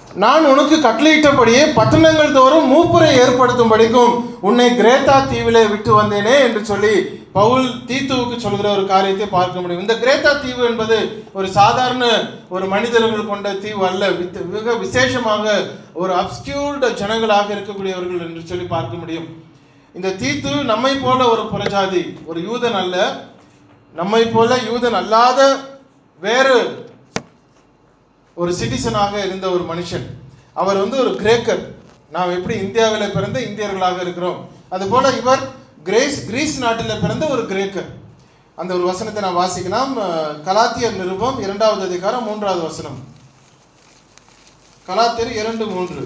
நான் உனக்கு கட்டளையிட்டபடியே பட்டணங்கள் தோறும் மூப்பரை ஏற்படுத்தும்படிக்கும் உன்னை கிரேத்தா தீவிலே விட்டு வந்தேனே என்று சொல்லி பவுல் தீத்துவுக்கு சொல்கிற ஒரு காரியத்தை பார்க்க முடியும் இந்த கிரேத்தா தீவு என்பது ஒரு சாதாரண ஒரு மனிதர்கள் கொண்ட தீவு அல்ல வித்- மிக விசேஷமாக ஒரு அப்ஸ்கியூர்டு ஜனங்களாக இருக்கக்கூடியவர்கள் என்று சொல்லி பார்க்க முடியும் இந்த தீத்து நம்மை போல ஒரு புறஜாதி ஒரு யூதன் அல்ல நம்மை போல யூதன் அல்லாத வேறு ஒரு சிட்டிசனாக இருந்த ஒரு மனுஷன் அவர் வந்து ஒரு கிரேக்கர் நாம் எப்படி இந்தியாவில் பிறந்த இந்தியர்களாக இருக்கிறோம் அதுபோல இவர் கிரேஸ் கிரீஸ் நாட்டில் பிறந்த ஒரு கிரேக்கர் அந்த ஒரு வசனத்தை நான் வாசிக்கலாம் அஹ், கலாத்தியர் நிருபம் இரண்டாவது அதிகாரம் மூன்றாவது வசனம் கலாத்தியர் இரண்டு மூன்று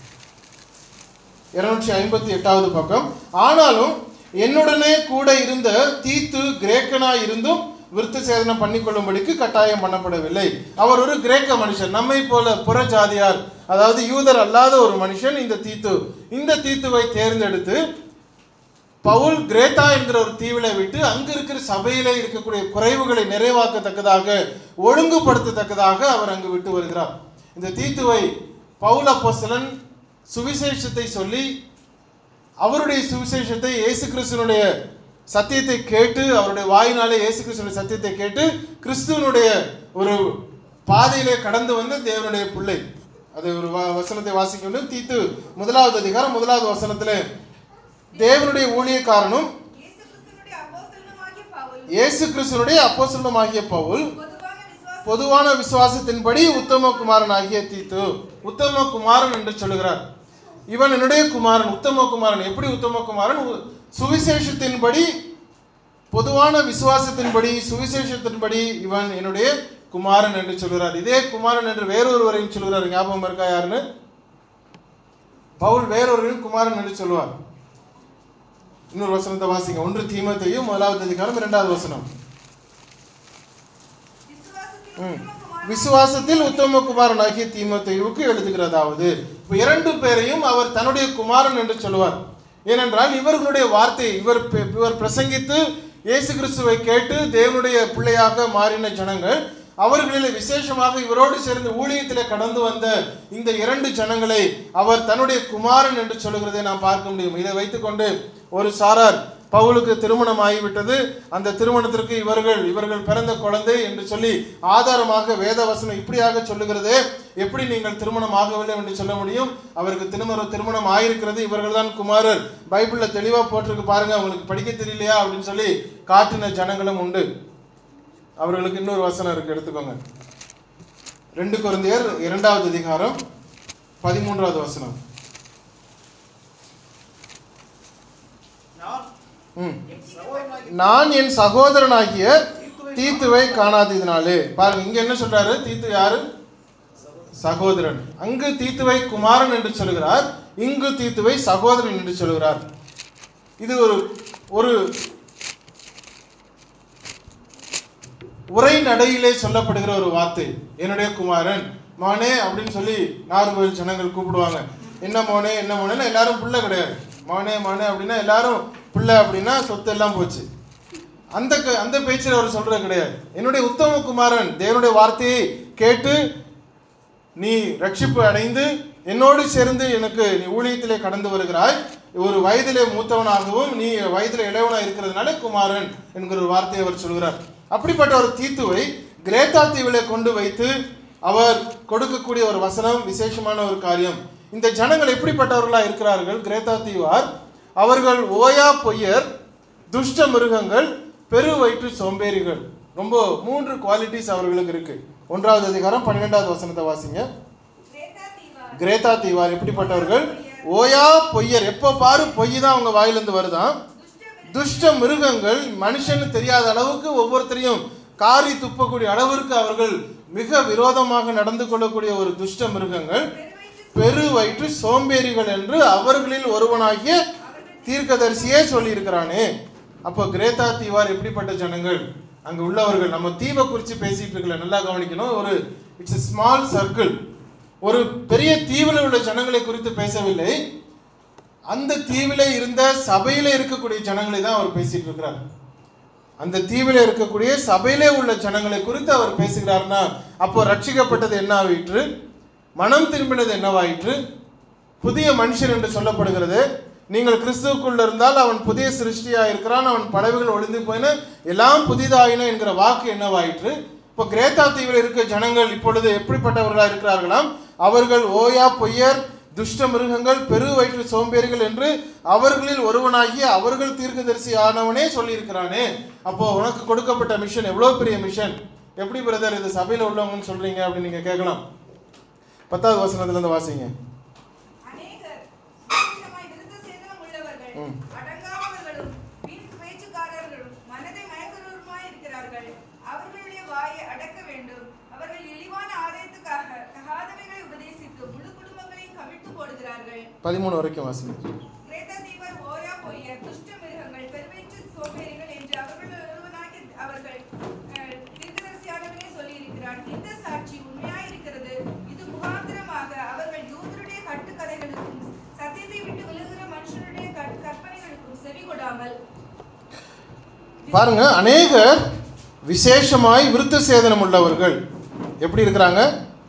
இருநூற்றி ஐம்பத்தி எட்டாவது பக்கம் ஆனாலும் என்னுடனே கூட இருந்த தீத்து கிரேக்கனாய் இருந்தும் விருத்த சேதனம் பண்ணிக்கொள்ளும்படிக்கு கட்டாயம் பண்ணப்படவில்லை அவர் ஒரு கிரேக்க மனுஷன் நம்மை போல புற ஜாதியார் அதாவது யூதர் அல்லாத ஒரு மனுஷன் இந்த தீத்து இந்த தீத்துவை தேர்ந்தெடுத்து பவுல் கிரேத்தா என்கிற ஒரு தீவிலை விட்டு அங்கு இருக்கிற சபையிலே இருக்கக்கூடிய குறைவுகளை நிறைவாக்கத்தக்கதாக ஒழுங்குபடுத்தத்தக்கதாக அவர் அங்கு விட்டு வருகிறார் இந்த தீத்துவை பவுல் அப்போஸ்தலன் சுவிசேஷத்தை சொல்லி அவருடைய சுவிசேஷத்தை இயேசு கிறிஸ்துவனுடைய சத்தியத்தை கேட்டு அவருடைய வாயினாலே இயேசு கிறிஸ்துவனுடைய சத்தியத்தை கேட்டு கிறிஸ்துவனுடைய ஒரு பாதையிலே கடந்து வந்த தேவனுடைய பிள்ளை அது ஒரு வ- வசனத்தை வாசிக்க வேண்டும் தீத்து முதலாவது அதிகாரம் முதலாவது வசனத்திலே தேவனுடைய ஊழியக்காரனும் இயேசு கிறிஸ்துவினுடைய அப்போஸ்தலனுமாகிய பவுல் இயேசு கிறிஸ்துவனுடைய அப்போஸ்தலனுமாகிய பவுல் பொதுவான விசுவாச பொதுவான விசுவாசத்தின்படி உத்தம குமாரன் ஆகிய தீத்து உத்தம குமாரன் என்று சொல்லுகிறார் இவன் என்னுடைய குமாரன் உத்தம குமாரன் எப்படி உத்தம குமாரன் உ- சுவிசேஷத்தின்படி பொதுவான விசுவாசத்தின்படி சுவிசேஷத்தின்படி இவன் என்னுடைய குமாரன் என்று சொல்கிறார் இதே குமாரன் என்று வேறொருவரையும் சொல்கிறார் ஞாபகம் இருக்கா யாருன்னு பவுல் வேறொருவரையும் குமாரன் என்று சொல்லுவார் இன்னொரு வசனத்தை வாசிங்க ஒன்று தீமத்தையும் முதலாவது அதிகாரம் இரண்டாவது வசனம் விசுவாசத்தில் ம். உத்தமகுமாரன் விசுவாசத்தில் உத்தம குமாரனாகிய தீமோத்தேயுவுக்கு எழுதுகிறதாவது இப்ப இரண்டு பேரையும் அவர் தன்னுடைய குமாரன் என்று சொல்லுவார் ஏனென்றால் இவர்களுடைய வார்த்தை இவர் பெ- இவர் பிரசங்கித்து இயேசு கிறிஸ்துவை கேட்டு தேவனுடைய பிள்ளையாக மாறின ஜனங்கள் அவர்களிலே விசேஷமாக இவரோடு சேர்ந்து ஊழியத்திலே கடந்து வந்த இந்த இரண்டு ஜனங்களை அவர் தன்னுடைய குமாரன் என்று சொல்லுகிறதை நாம் பார்க்க முடியும் இதை வைத்துக்கொண்டு ஒரு சாரார் பவுலுக்கு திருமணம் ஆகிவிட்டது அந்த திருமணத்திற்கு இவர்கள் இவர்கள் பிறந்த குழந்தை என்று சொல்லி ஆதாரமாக வேதவசனம் இப்படியாக சொல்லுகிறதே எப்படி நீங்கள் திருமணம் ஆகவில்லை என்று சொல்ல முடியும் அவருக்கு திருமணம் திருமணம் ஆயிருக்கிறது இவர்கள் தான் குமாரர் பைபிள்ல தெளிவா போட்டிருக்கு பாருங்க அவங்களுக்கு படிக்க தெரியலையா அப்படின்னு சொல்லி காட்டின ஜனங்களும் உண்டு அவர்களுக்கு இன்னொரு வசனம் இருக்கு எடுத்துக்கோங்க ரெண்டு குழந்தையர் இரண்டாவது அதிகாரம் பதிமூன்றாவது வசனம் நான் ம் என் சகோதரனாகிய நான் என் சகோதரனாகிய தீத்துவை காணாததினாலே பாருங்க இங்க என்ன சொல்றாரு தீத்து யாரு சகோதரன் அங்கு தீத்துவை குமாரன் என்று சொல்கிறார் இங்கு தீத்துவை சகோதரன் என்று சொல்கிறார் இது ஒரு ஒரு உரை நடையிலே சொல்லப்படுகிற ஒரு வார்த்தை என்னுடைய குமாரன் மோனே அப்படின்னு சொல்லி நாகர்கோவில் ஜனங்கள் கூப்பிடுவாங்க என்ன மோனே என்ன மோனேன்னா எல்லாரும் பிள்ளை கிடையாது மோனே மோனே அப்படின்னா எல்லாரும் பிள்ளை அப்படின்னா சொத்து எல்லாம் போச்சு அந்த க- அந்த பேச்சில் அவர் சொல்றது கிடையாது என்னுடைய உத்தம குமாரன் தேவனுடைய வார்த்தையை கேட்டு நீ ரட்சிப்பு அடைந்து என்னோடு சேர்ந்து எனக்கு நீ ஊழியத்திலே கடந்து வருகிறாய் ஒரு வயதிலே மூத்தவனாகவும் நீ வயதிலே இளையவனா இருக்கிறதுனால குமாரன் என்கிற ஒரு வார்த்தையை அவர் சொல்கிறார் அப்படிப்பட்ட ஒரு தீத்துவை கிரேத்தா தீவிலே கொண்டு வைத்து அவர் கொடுக்கக்கூடிய ஒரு வசனம் விசேஷமான ஒரு காரியம் இந்த ஜனங்கள் எப்படிப்பட்டவர்களா இருக்கிறார்கள் கிரேத்தா தீவார் அவர்கள் ஓயா பொய்யர் துஷ்ட மிருகங்கள் பெரு வயிற்று சோம்பேறிகள் ரொம்ப மூன்று குவாலிட்டிஸ் அவர்களுக்கு இருக்கு ஒன்றாவது அதிகாரம் பன்னிரெண்டாவது வசனத்தை வாசிங்க கிரேத்தா தீவார் கிரேத்தா தீவார் எப்படிப்பட்டவர்கள் ஓயா பொய்யர் எப்போ பாரு பொய் தான் அவங்க வாயிலிருந்து வருதான் துஷ்ட மிருகங்கள் மனுஷன்னு தெரியாத அளவுக்கு ஒவ்வொருத்தரையும் காரி துப்பக்கூடிய அளவிற்கு அவர்கள் மிக விரோதமாக நடந்து கொள்ளக்கூடிய ஒரு துஷ்ட மிருகங்கள் பெரு வயிற்று சோம்பேறிகள் என்று அவர்களில் ஒருவனாகிய தீர்க்கதரிசியே சொல்லியிருக்கிறானே அப்போ கிரேத்தா தீவார் எப்படிப்பட்ட ஜனங்கள் அங்க உள்ளவர்கள் நம்ம தீவை குறித்து பேசிட்டு இருக்கல நல்லா கவனிக்கணும் ஒரு இட்ஸ் a ஸ்மால் சர்க்கிள் ஒரு பெரிய தீவில் உள்ள ஜனங்களை குறித்து பேசவில்லை அந்த தீவிலே இருந்த சபையிலே இருக்கக்கூடிய ஜனங்களை தான் அவர் பேசிட்டு இருக்கிறார் அந்த தீவிலே இருக்கக்கூடிய சபையிலே உள்ள ஜனங்களை குறித்து அவர் பேசுகிறார்னா அப்போ ரட்சிக்கப்பட்டது என்ன ஆயிற்று மனம் திரும்பினது என்னவாயிற்று புதிய மனுஷன் என்று சொல்லப்படுகிறது நீங்கள் கிறிஸ்துவுக்குள்ள இருந்தால் அவன் புதிய சிருஷ்டியா இருக்கிறான் அவன் பறவைகள் ஒளிந்து போயின எல்லாம் புதிதாயின என்கிற வாக்கு என்னவாயிற்று இப்போ கிரேத்தா தீவில் இருக்க ஜனங்கள் இப்பொழுது எப்படிப்பட்டவர்களாக இருக்கிறார்களாம் அவர்கள் ஓயா பொய்யர் துஷ்ட மிருகங்கள் பெரு வயிற்று சோம்பேறிகள் என்று அவர்களில் ஒருவனாகிய அவர்கள் தீர்க்கதரிசி ஆனவனே சொல்லியிருக்கிறானே அப்போ உனக்கு கொடுக்கப்பட்ட மிஷன் எவ்வளோ பெரிய மிஷன் எப்படி பிரதர் இது சபையில் உள்ளவங்கன்னு சொல்றீங்க அப்படின்னு நீங்க கேட்கலாம் பத்தாவது வசனத்துல இருந்து வாசிங்க அநேகர் விசேஷமாய் விருத்த சேதனம் உள்ளவர்கள் ம். அடங்காதவர்களும் வீண் பேச்சுக்காரர்களும் மனதை மயக்குறவருமாய் இருக்கிறார்கள் அவர்களுடைய வாயை அடக்க வேண்டும் அவர்கள் இழிவான ஆதாயத்துக்காக தகாதவைகளை உபதேசித்து முழு குடும்பங்களையும் கவிழ்த்து போடுகிறார்கள் பதிமூணு வரைக்கும் வாசிங்க கிரேத்தா தீவர் ஓயா பொய்யர் துஷ்ட மிருகங்கள் பெருவயிற்று சோம்பேறிகள் என்று அவர்கள் ஒருவனாகி அவர்கள் அஹ், தீர்க்கதரிசியானவனே சொல்லியிருக்கிறான் இந்த சாட்சி உண்மையாயிருக்கிறது இது முகாந்திரமாக அவர்கள் யூதருடைய கட்டுக்கதைகளுக்கும் சத்தியத்தை விட்டு விலகுகிற மனுஷனுடைய கற்- கற்பனைகளுக்கும் செவி கொடாமல் பாருங்க அநேகர் விசேஷமாய் விருத்த சேதனம் உள்ளவர்கள் எப்படி இருக்கிறாங்க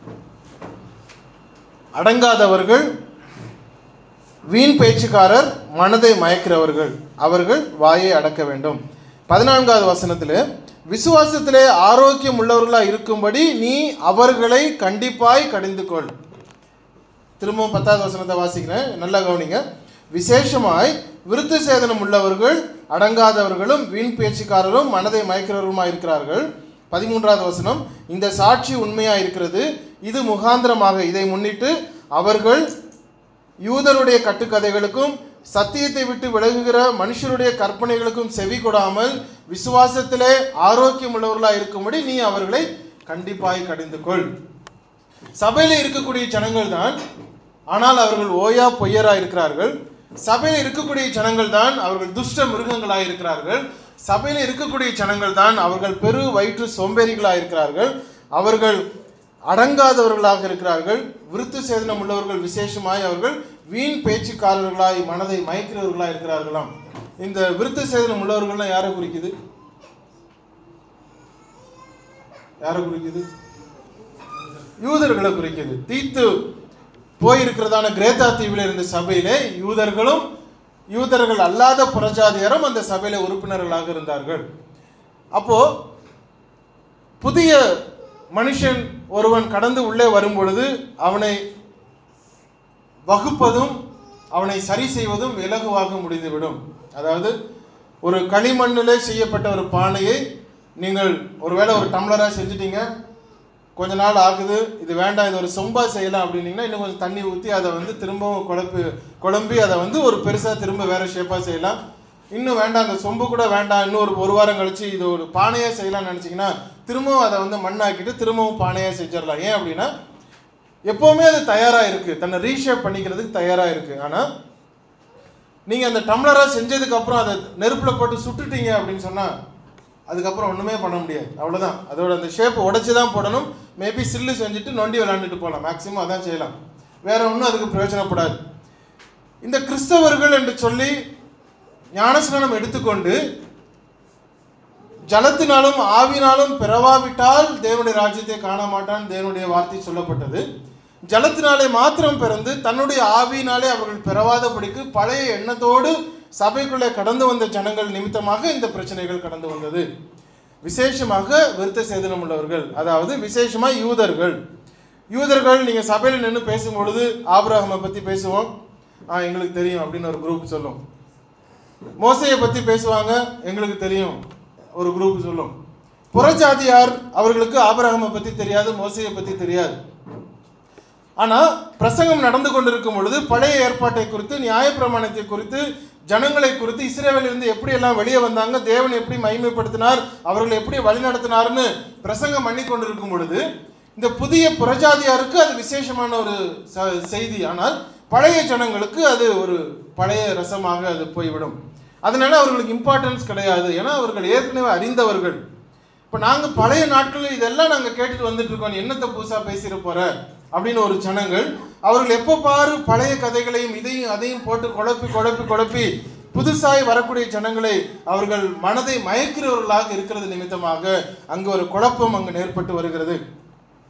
அடங்காதவர்கள் வீண் பேச்சுக்காரர் மனதை மயக்கிறவர்கள் அவர்கள் வாயை அடக்க வேண்டும் பதினான்காவது வசனத்தில் விசுவாசத்திலே ஆரோக்கியம் உள்ளவர்களா இருக்கும்படி நீ அவர்களை கண்டிப்பாய் கடிந்து கொள் திரும்பவும் பத்தாவது வசனத்தை வாசிக்கிறேன் நல்லா கவனிங்க விசேஷமாய் விருத்த சேதனம் உள்ளவர்கள் அடங்காதவர்களும் வீண் பேச்சுக்காரரும் மனதை மயக்கிறவருமாய் இருக்கிறார்கள் பதிமூன்றாவது வசனம் இந்த சாட்சி உண்மையாக இருக்கிறது இது முகாந்திரமாக இதை முன்னிட்டு அவர்கள் யூதருடைய கட்டுக்கதைகளுக்கும் சத்தியத்தை விட்டு விலகுகிற மனுஷருடைய கற்பனைகளுக்கும் செவி கொடாமல் விசுவாசத்திலே ஆரோக்கியம் உள்ளவர்களாக இருக்கும்படி நீ அவர்களை கண்டிப்பாய் கடிந்து கொள் சபையில் இருக்கக்கூடிய ஜனங்கள் தான் ஆனால் அவர்கள் ஓயா பொய்யரா இருக்கிறார்கள் சபையில் இருக்கக்கூடிய ஜனங்கள் தான் அவர்கள் துஷ்ட மிருகங்களாக இருக்கிறார்கள் சபையில் இருக்கக்கூடிய ஜனங்கள் தான் அவர்கள் பெரு வயிற்று சோம்பேறிகளாக இருக்கிறார்கள் அவர்கள் அடங்காதவர்களாக இருக்கிறார்கள் விருத்து சேதனம் உள்ளவர்கள் விசேஷமாய் அவர்கள் வீண் பேச்சுக்காரர்களாய் மனதை மயக்கிறவர்களாக இருக்கிறார்களாம் இந்த விருத்த சேதனம் உள்ளவர்கள்லாம் யாரை குறிக்குது யாரை குறிக்குது யூதர்களை குறிக்குது தீத்து போயிருக்கிறதான கிரேத்தா தீவில் இருந்த சபையிலே யூதர்களும் யூதர்கள் அல்லாத புறஜாதியரும் அந்த சபையில உறுப்பினர்களாக இருந்தார்கள் அப்போ புதிய மனுஷன் ஒருவன் கடந்து உள்ளே வரும் பொழுது அவனை வகுப்பதும் அவனை சரி செய்வதும் இலகுவாக முடிந்துவிடும் அதாவது ஒரு களிமண்ணிலே செய்யப்பட்ட ஒரு பானையை நீங்கள் ஒருவேளை ஒரு டம்ளராக செஞ்சுட்டீங்க கொஞ்ச நாள் ஆகுது இது வேண்டாம் இது ஒரு சொம்பா செய்யலாம் அப்படின்னீங்கன்னா இன்னும் கொஞ்சம் தண்ணி ஊற்றி அதை வந்து திரும்பவும் குழப்பி குழம்பி அதை வந்து ஒரு பெருசாக திரும்ப வேற ஷேப்பாக செய்யலாம் இன்னும் வேண்டாம் அந்த சொம்பு கூட வேண்டாம் இன்னும் ஒரு ஒரு வாரம் கழிச்சு இது ஒரு பானையாக செய்யலாம்னு நினச்சிங்கன்னா திரும்பவும் அதை வந்து மண்ணாக்கிட்டு திரும்பவும் பானையாக செஞ்சிடலாம் ஏன் அப்படின்னா எப்போவுமே அது தயாராக இருக்குது தன்னை ரீஷேப் பண்ணிக்கிறதுக்கு தயாராக இருக்குது ஆனால் நீங்கள் அந்த டம்ளராக செஞ்சதுக்கு அப்புறம் அதை நெருப்பில் போட்டு சுட்டுட்டீங்க அப்படின்னு சொன்னால் அதுக்கப்புறம் ஒன்றுமே பண்ண முடியாது அவ்வளோதான் அதோட அந்த ஷேப்பை உடைச்சி தான் போடணும் மேபி சில்லு செஞ்சுட்டு நொண்டி விளாண்டுட்டு போகலாம் மேக்ஸிமம் அதான் செய்யலாம் வேற ஒன்றும் அதுக்கு பிரயோஜனப்படாது இந்த கிறிஸ்தவர்கள் என்று சொல்லி ஞானஸ்நானம் எடுத்துக்கொண்டு ஜலத்தினாலும் ஆவினாலும் பிறவாவிட்டால் தேவனுடைய ராஜ்யத்தை காண மாட்டான் தேவனுடைய வார்த்தை சொல்லப்பட்டது ஜலத்தினாலே மாத்திரம் பிறந்து தன்னுடைய ஆவியினாலே அவர்கள் பிறவாதபடிக்கு பழைய எண்ணத்தோடு சபைக்குள்ளே கடந்து வந்த ஜனங்கள் நிமித்தமாக இந்த பிரச்சனைகள் கடந்து வந்தது விசேஷமாக விருத்த சேதனம் உள்ளவர்கள் அதாவது விசேஷமா யூதர்கள் யூதர்கள் நீங்க சபையில் நின்று பேசும்பொழுது ஆபிரகாமை பத்தி பேசுவோம் ஆ எங்களுக்கு தெரியும் அப்படின்னு ஒரு குரூப் சொல்லும் மோசையை பத்தி பேசுவாங்க எங்களுக்கு தெரியும் ஒரு குரூப் சொல்லும் புறஜாதியார் அவர்களுக்கு ஆபிரகாமை பத்தி தெரியாது மோசையை பத்தி தெரியாது ஆனா பிரசங்கம் நடந்து கொண்டிருக்கும் பொழுது பழைய ஏற்பாட்டை குறித்து நியாயப்பிரமாணத்தை குறித்து ஜனங்களை குறித்து இஸ்ரேவேலிருந்து எப்படி எல்லாம் வெளியே வந்தாங்க தேவன் எப்படி மகிமைப்படுத்தினார் அவர்களை எப்படி வழிநடத்தினார்னு பிரசங்கம் பண்ணி கொண்டிருக்கும் பொழுது இந்த புதிய புறஜாதியாருக்கு அது விசேஷமான ஒரு ச- செய்தி ஆனால் பழைய ஜனங்களுக்கு அது ஒரு பழைய ரசமாக அது போய்விடும் அதனால அவர்களுக்கு இம்பார்ட்டன்ஸ் கிடையாது ஏன்னா அவர்கள் ஏற்கனவே அறிந்தவர்கள் இப்போ நாங்கள் பழைய நாட்களில் இதெல்லாம் நாங்கள் கேட்டுட்டு வந்துட்டு இருக்கோம் நீ என்னத்தை புதுசாக பேசிட போற அப்படின்னு ஒரு ஜனங்கள் அவர்கள் எப்போ பாரு பழைய கதைகளையும் இதையும் அதையும் போட்டு குழப்பி குழப்பி குழப்பி புதுசாய் வரக்கூடிய ஜனங்களை அவர்கள் மனதை மயக்கிறவர்களாக இருக்கிறது நிமித்தமாக அங்கு ஒரு குழப்பம் அங்கு ஏற்பட்டு வருகிறது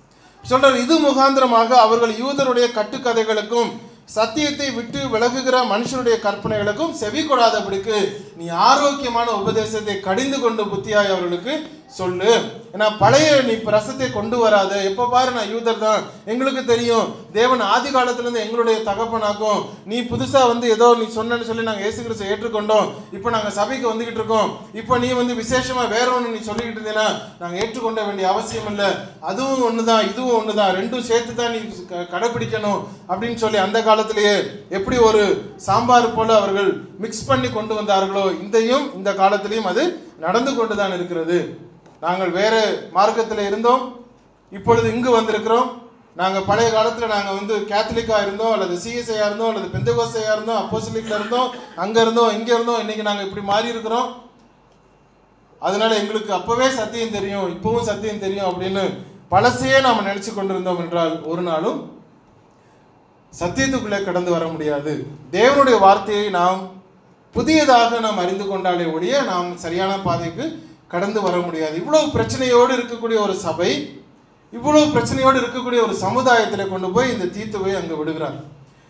சொல்றார் இது முகாந்திரமாக அவர்கள் யூதருடைய கட்டுக்கதைகளுக்கும் சத்தியத்தை விட்டு விலகுகிற மனுஷனுடைய கற்பனைகளுக்கும் செவி கொடாதபடிக்கு நீ ஆரோக்கியமான உபதேசத்தை கடிந்து கொண்டு புத்தியாய் அவர்களுக்கு சொல்லு ஏன்னா பழைய நீ பிரசத்தை கொண்டு வராத எப்போ பாரு நான் யூதர் தான் எங்களுக்கு தெரியும் தேவன் ஆதி காலத்திலேருந்து எங்களுடைய தகப்பனாக்கும் நீ புதுசா வந்து ஏதோ நீ சொன்னேன்னு சொல்லி நாங்கள் இயேசு கிறிஸ்து ஏற்றுக்கொண்டோம் இப்போ நாங்கள் சபைக்கு வந்துகிட்டு இருக்கோம் இப்போ நீ வந்து விசேஷமா வேற ஒன்று நீ சொல்லிக்கிட்டு இருந்தீங்கன்னா நாங்கள் ஏற்றுக்கொள்ள வேண்டிய அவசியம் இல்லை அதுவும் ஒன்று தான் இதுவும் ஒன்று தான் ரெண்டும் சேர்த்து தான் நீ க- கடைபிடிக்கணும் அப்படின்னு சொல்லி அந்த காலத்திலேயே எப்படி ஒரு சாம்பார் போல அவர்கள் மிக்ஸ் பண்ணி கொண்டு வந்தார்களோ இதையும் இந்த காலத்திலையும் அது நடந்து கொண்டு தான் இருக்கிறது நாங்கள் வேறு மார்க்கத்தில் இருந்தோம் இப்பொழுது இங்கு வந்திருக்கிறோம் நாங்கள் பழைய காலத்தில் நாங்கள் வந்து கேத்தலிக்காக இருந்தோம் அல்லது சிஎஸ்ஐயாக இருந்தோம் அல்லது பெந்தகோசையாக இருந்தோம் அப்போசிலிக்கில் இருந்தோம் அங்கே இருந்தோம் இங்கே இருந்தோம் இன்னைக்கு நாங்கள் இப்படி மாறி இருக்கிறோம் அதனால எங்களுக்கு அப்பவே சத்தியம் தெரியும் இப்பவும் சத்தியம் தெரியும் அப்படின்னு பழசையே நாம் நினைச்சு கொண்டிருந்தோம் என்றால் ஒரு நாளும் சத்தியத்துக்குள்ளே கடந்து வர முடியாது தேவனுடைய வார்த்தையை நாம் புதியதாக நாம் அறிந்து கொண்டாலே ஒழிய நாம் சரியான பாதைக்கு கடந்து வர முடியாது இவ்வளவு பிரச்சனையோடு இருக்கக்கூடிய ஒரு சபை இவ்வளவு பிரச்சனையோடு இருக்கக்கூடிய ஒரு சமுதாயத்தில் கொண்டு போய் இந்த தீத்துவை அங்கு விடுகிறார்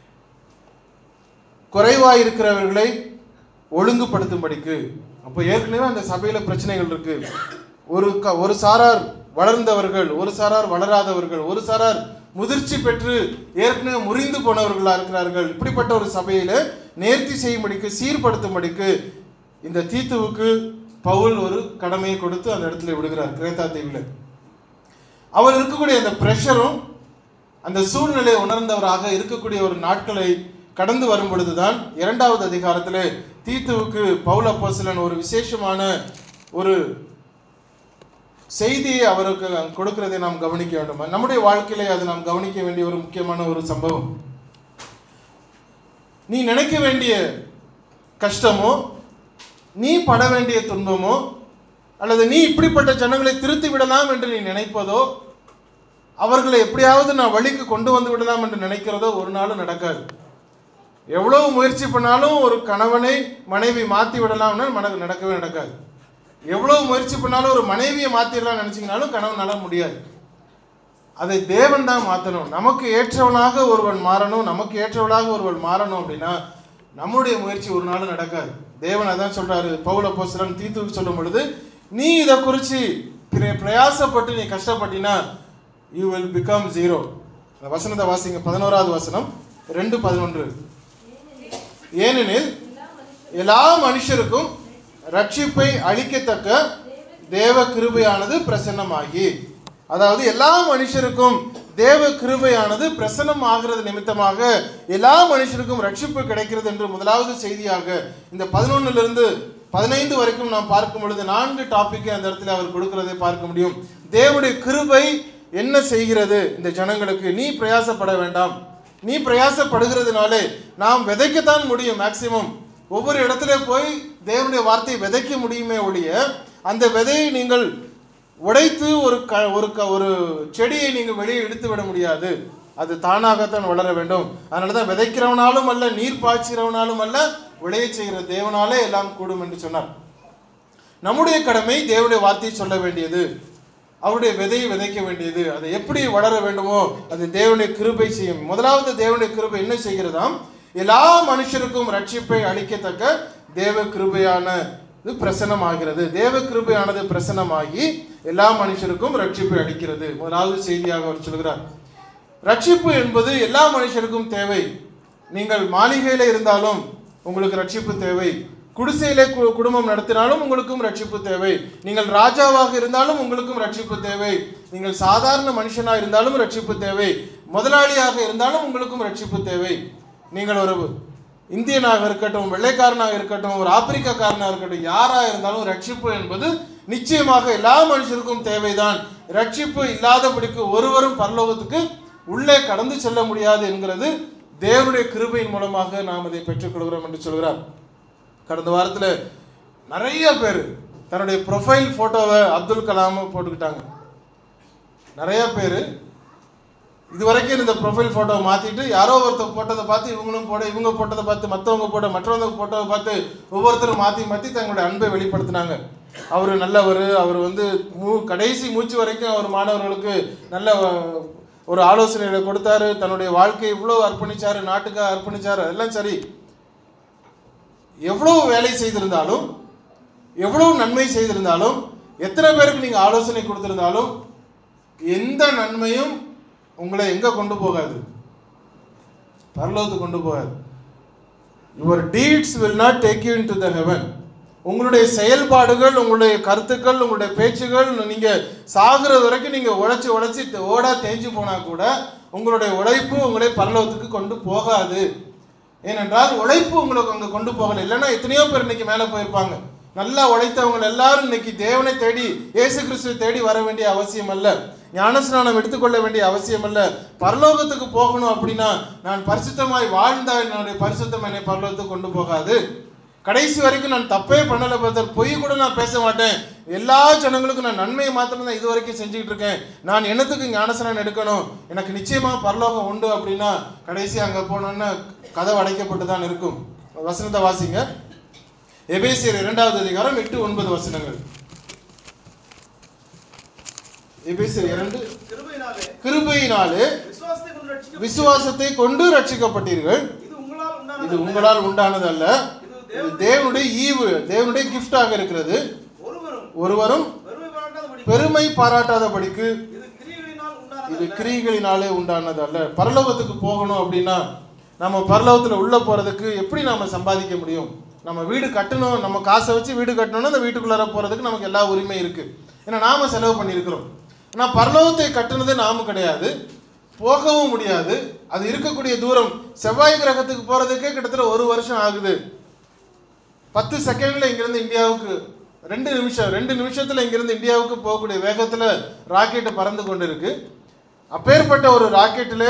குறைவாய் இருக்கிறவர்களை ஒழுங்குபடுத்தும்படிக்கு அப்போ ஏற்கனவே அந்த சபையில பிரச்சனைகள் இருக்கு ஒரு க ஒரு சாரார் வளர்ந்தவர்கள் ஒரு சாரார் வளராதவர்கள் ஒரு சாரார் முதிர்ச்சி பெற்று ஏற்கனவே முறிந்து போனவர்களா இருக்கிறார்கள் இப்படிப்பட்ட ஒரு சபையில நேர்த்தி செய்யும்படிக்கு சீர்படுத்தும்படிக்கு இந்த தீத்துவுக்கு பவுல் ஒரு கடமையை கொடுத்து அந்த இடத்துல விடுகிறார் கிரேத்தா தீவில் அவர் இருக்கக்கூடிய அந்த ப்ரெஷரும் அந்த சூழ்நிலையை உணர்ந்தவராக இருக்கக்கூடிய ஒரு நாட்களை கடந்து வரும் பொழுதுதான் இரண்டாவது அதிகாரத்திலே தீத்துவுக்கு பவுல் அப்போஸ்தலன் ஒரு விசேஷமான ஒரு செய்தியை அவருக்கு கொடுக்கிறதை நாம் கவனிக்க வேண்டும் நம்முடைய வாழ்க்கையிலே அது நாம் கவனிக்க வேண்டிய ஒரு முக்கியமான ஒரு சம்பவம் நீ நினைக்க வேண்டிய கஷ்டமோ நீ பட வேண்டிய துன்பமோ அல்லது நீ இப்படிப்பட்ட ஜனங்களை திருத்தி விடலாம் என்று நீ நினைப்பதோ அவர்களை எப்படியாவது நான் வழிக்கு கொண்டு வந்து விடலாம் என்று நினைக்கிறதோ ஒரு நாளும் நடக்காது எவ்வளவு முயற்சி பண்ணாலும் ஒரு கணவனை மனைவி மாற்றி விடலாம்னா மன நடக்கவே நடக்காது எவ்வளவு முயற்சி பண்ணாலும் ஒரு மனைவியை மாற்றிடலாம் நினச்சிங்கனாலும் கணவனால முடியாது அதை தேவன் தான் மாற்றணும் நமக்கு ஏற்றவனாக ஒருவன் மாறணும் நமக்கு ஏற்றவளாக ஒருவன் மாறணும் அப்படின்னா நம்முடைய முயற்சி ஒரு நாளும் நடக்காது தேவன் அதான் சொல்றாரு பவுல போஸ்தலன் தீத்துவுக்கு சொல்லும் பொழுது நீ இதை குறித்து பிர- பிரயாசப்பட்டு நீ கஷ்டப்பட்டினா யூ வில் பிகம் ஜீரோ அந்த வசனத்தை வாசிங்க பதினோராவது வசனம் ரெண்டு பதினொன்று ஏனெனில் எல்லா மனுஷருக்கும் ரட்சிப்பை அளிக்கத்தக்க தேவ கிருபையானது பிரசன்னமாகி அதாவது எல்லா மனுஷருக்கும் தேவ கிருபையானது பிரசன்னம் ஆகிறது நிமித்தமாக எல்லா மனுஷருக்கும் ரட்சிப்பு கிடைக்கிறது என்று முதலாவது செய்தியாக இந்த பதினொன்னுல இருந்து பதினைந்து வரைக்கும் நாம் பார்க்கும் பொழுது நான்கு டாபிக்கை அந்த இடத்துல அவர் கொடுக்கிறதை பார்க்க முடியும் தேவனுடைய கிருபை என்ன செய்கிறது இந்த ஜனங்களுக்கு நீ பிரயாசப்பட வேண்டாம் நீ பிரயாசப்படுகிறதுனாலே நாம் விதைக்கத்தான் முடியும் மேக்சிமம் ஒவ்வொரு இடத்துல போய் தேவனுடைய வார்த்தையை விதைக்க முடியுமே ஒழிய அந்த விதையை நீங்கள் உடைத்து ஒரு க ஒரு க ஒரு செடியை நீங்கள் வெளியே இழுத்து விட முடியாது அது தானாகத்தான் வளர வேண்டும் அதனால தான் விதைக்கிறவனாலும் அல்ல நீர் பாய்ச்சிறவனாலும் அல்ல விளைய செய்கிற தேவனாலே எல்லாம் கூடும் என்று சொன்னார் நம்முடைய கடமை தேவனுடைய வார்த்தையை சொல்ல வேண்டியது அவருடைய விதையை விதைக்க வேண்டியது அதை எப்படி வளர வேண்டுமோ அது தேவனுடைய கிருபை செய்யும் முதலாவது தேவனுடைய கிருபை என்ன செய்கிறதாம் எல்லா மனுஷருக்கும் ரட்சிப்பை அளிக்கத்தக்க தேவ கிருபையான இது பிரசனமாகிறது தேவ கிருபையானது பிரசனமாகி எல்லா மனுஷருக்கும் ரட்சிப்பை அளிக்கிறது முதலாவது செய்தியாக அவர் சொல்கிறார் ரட்சிப்பு என்பது எல்லா மனுஷருக்கும் தேவை நீங்கள் மாளிகையில இருந்தாலும் உங்களுக்கு ரட்சிப்பு தேவை குடிசையிலே கு- குடும்பம் நடத்தினாலும் உங்களுக்கும் ரட்சிப்பு தேவை நீங்கள் ராஜாவாக இருந்தாலும் உங்களுக்கும் ரட்சிப்பு தேவை நீங்கள் சாதாரண மனுஷனா இருந்தாலும் ரட்சிப்பு தேவை முதலாளியாக இருந்தாலும் உங்களுக்கும் ரட்சிப்பு தேவை நீங்கள் ஒரு இந்தியனாக இருக்கட்டும் வெள்ளைக்காரனாக இருக்கட்டும் ஒரு ஆப்பிரிக்காக்காரனாக இருக்கட்டும் யாரா இருந்தாலும் ரட்சிப்பு என்பது நிச்சயமாக எல்லா மனுஷருக்கும் தேவைதான் ரட்சிப்பு இல்லாதபடிக்கு ஒருவரும் பரலோகத்துக்கு உள்ளே கடந்து செல்ல முடியாது என்கிறது தேவனுடைய கிருபையின் மூலமாக நாம் அதை பெற்றுக்கொள்கிறோம் என்று சொல்கிறார் கடந்த வாரத்தில் நிறைய பேர் தன்னுடைய ப்ரொஃபைல் ஃபோட்டோவை அப்துல் கலாமை போட்டுக்கிட்டாங்க நிறைய பேர் இது வரைக்கும் இந்த ப்ரொஃபைல் ஃபோட்டோவை மாற்றிட்டு யாரோ ஒருத்தர் போட்டதை பார்த்து இவங்களும் போட இவங்க போட்டதை பார்த்து மற்றவங்க போட்ட மற்றவங்க போட்டோவை பார்த்து ஒவ்வொருத்தரும் மாற்றி மாற்றி தங்களுடைய அன்பை வெளிப்படுத்தினாங்க அவர் நல்லவர் அவர் வந்து மூ கடைசி மூச்சு வரைக்கும் அவர் மாணவர்களுக்கு நல்ல ஒரு ஆலோசனைகளை கொடுத்தாரு தன்னுடைய வாழ்க்கையை இவ்வளோ அர்ப்பணிச்சாரு நாட்டுக்காக அர்ப்பணிச்சாரு அதெல்லாம் சரி எவ்வளவு வேலை செய்திருந்தாலும் எவ்வளவு நன்மை செய்திருந்தாலும் எத்தனை பேருக்கு நீங்கள் ஆலோசனை கொடுத்திருந்தாலும் எந்த நன்மையும் உங்களை எங்கே கொண்டு போகாது பரலோகத்துக்கு கொண்டு போகாது your deeds will not take you into the heaven உங்களுடைய செயல்பாடுகள் உங்களுடைய கருத்துக்கள் உங்களுடைய பேச்சுகள் நீங்கள் சாகுறது வரைக்கும் நீங்கள் உழைச்சி உழைச்சி ஓடா தேஞ்சு போனால் கூட உங்களுடைய உழைப்பு உங்களை பரலோகத்துக்கு கொண்டு போகாது ஏனென்றால் உழைப்பு உங்களுக்கு அங்கே கொண்டு போகலை இல்லைன்னா எத்தனையோ பேர் இன்னைக்கு மேலே போயிருப்பாங்க நல்லா உழைத்தவங்க எல்லாரும் இன்னைக்கு தேவனை தேடி இயேசு கிறிஸ்துவை தேடி வர வேண்டிய அவசியம் அல்ல ஞானஸ்நானம் எடுத்துக்கொள்ள வேண்டிய அவசியம் அல்ல பரலோகத்துக்கு போகணும் அப்படின்னா நான் பரிசுத்தமாய் வாழ்ந்தால் என்னுடைய பரிசுத்தம் என்னை பரலோகத்துக்கு கொண்டு போகாது கடைசி வரைக்கும் நான் தப்பே பண்ணல பிரதர் பொய் கூட நான் பேச மாட்டேன் எல்லா ஜனங்களுக்கும் நான் நன்மையை மாத்திரம் தான் இது வரைக்கும் செஞ்சுக்கிட்டு இருக்கேன் நான் என்னத்துக்கு ஞானசனம் எடுக்கணும் எனக்கு நிச்சயமா பரலோகம் உண்டு அப்படின்னா கடைசி அங்க போனோன்னா கதவு அடைக்கப்பட்டு தான் இருக்கும் வசனத்தை வாசிங்க எபேசியர் இரண்டாவது அதிகாரம் எட்டு ஒன்பது வசனங்கள் எபேசியர் இரண்டு கிருபையினாலே கிருபையினாலே விசுவாசத்தை கொண்டு ரட்சிக்கப்பட்ட- விசுவாசத்தை கொண்டு ரட்சிக்கப்பட்டீர்கள் இது உங்களால் உண்டானது இது அல்ல. உங்களால் உண்டானதல்ல இது தேவனுடைய ஈவு தேவனுடைய கிஃப்டாக இருக்கிறது ஒருவரும் ஒருவரும் பெருமை பாராட்டாதபடி பெருமை பாராட்டாதபடிக்கு இது கிரியைகளினால் உண்டானது இது அல்ல. கிரிகளினாலே உண்டானது அல்ல பரலோகத்துக்கு போகணும் அப்படின்னா நம்ம பரலோகத்தில் உள்ள போறதுக்கு எப்படி நாம சம்பாதிக்க முடியும் நம்ம வீடு கட்டணும் நம்ம காசை வச்சு வீடு கட்டணும்னா அந்த வீட்டுக்குள்ளார போறதுக்கு நமக்கு எல்லா உரிமை இருக்கு ஏன்னா நாம செலவு பண்ணியிருக்கிறோம் ஆனால் பரலோகத்தை கட்டுனது நாம கிடையாது போகவும் முடியாது அது இருக்கக்கூடிய தூரம் செவ்வாய் கிரகத்துக்கு போறதுக்கே கிட்டத்தட்ட ஒரு வருஷம் ஆகுது பத்து செகண்ட்ல இங்கிருந்து இந்தியாவுக்கு ரெண்டு நிமிஷம் ரெண்டு நிமிஷத்துல இங்கிருந்து இந்தியாவுக்கு போகக்கூடிய வேகத்துல ராக்கெட் பறந்து கொண்டு இருக்கு அப்பேற்பட்ட ஒரு ராக்கெட்டில்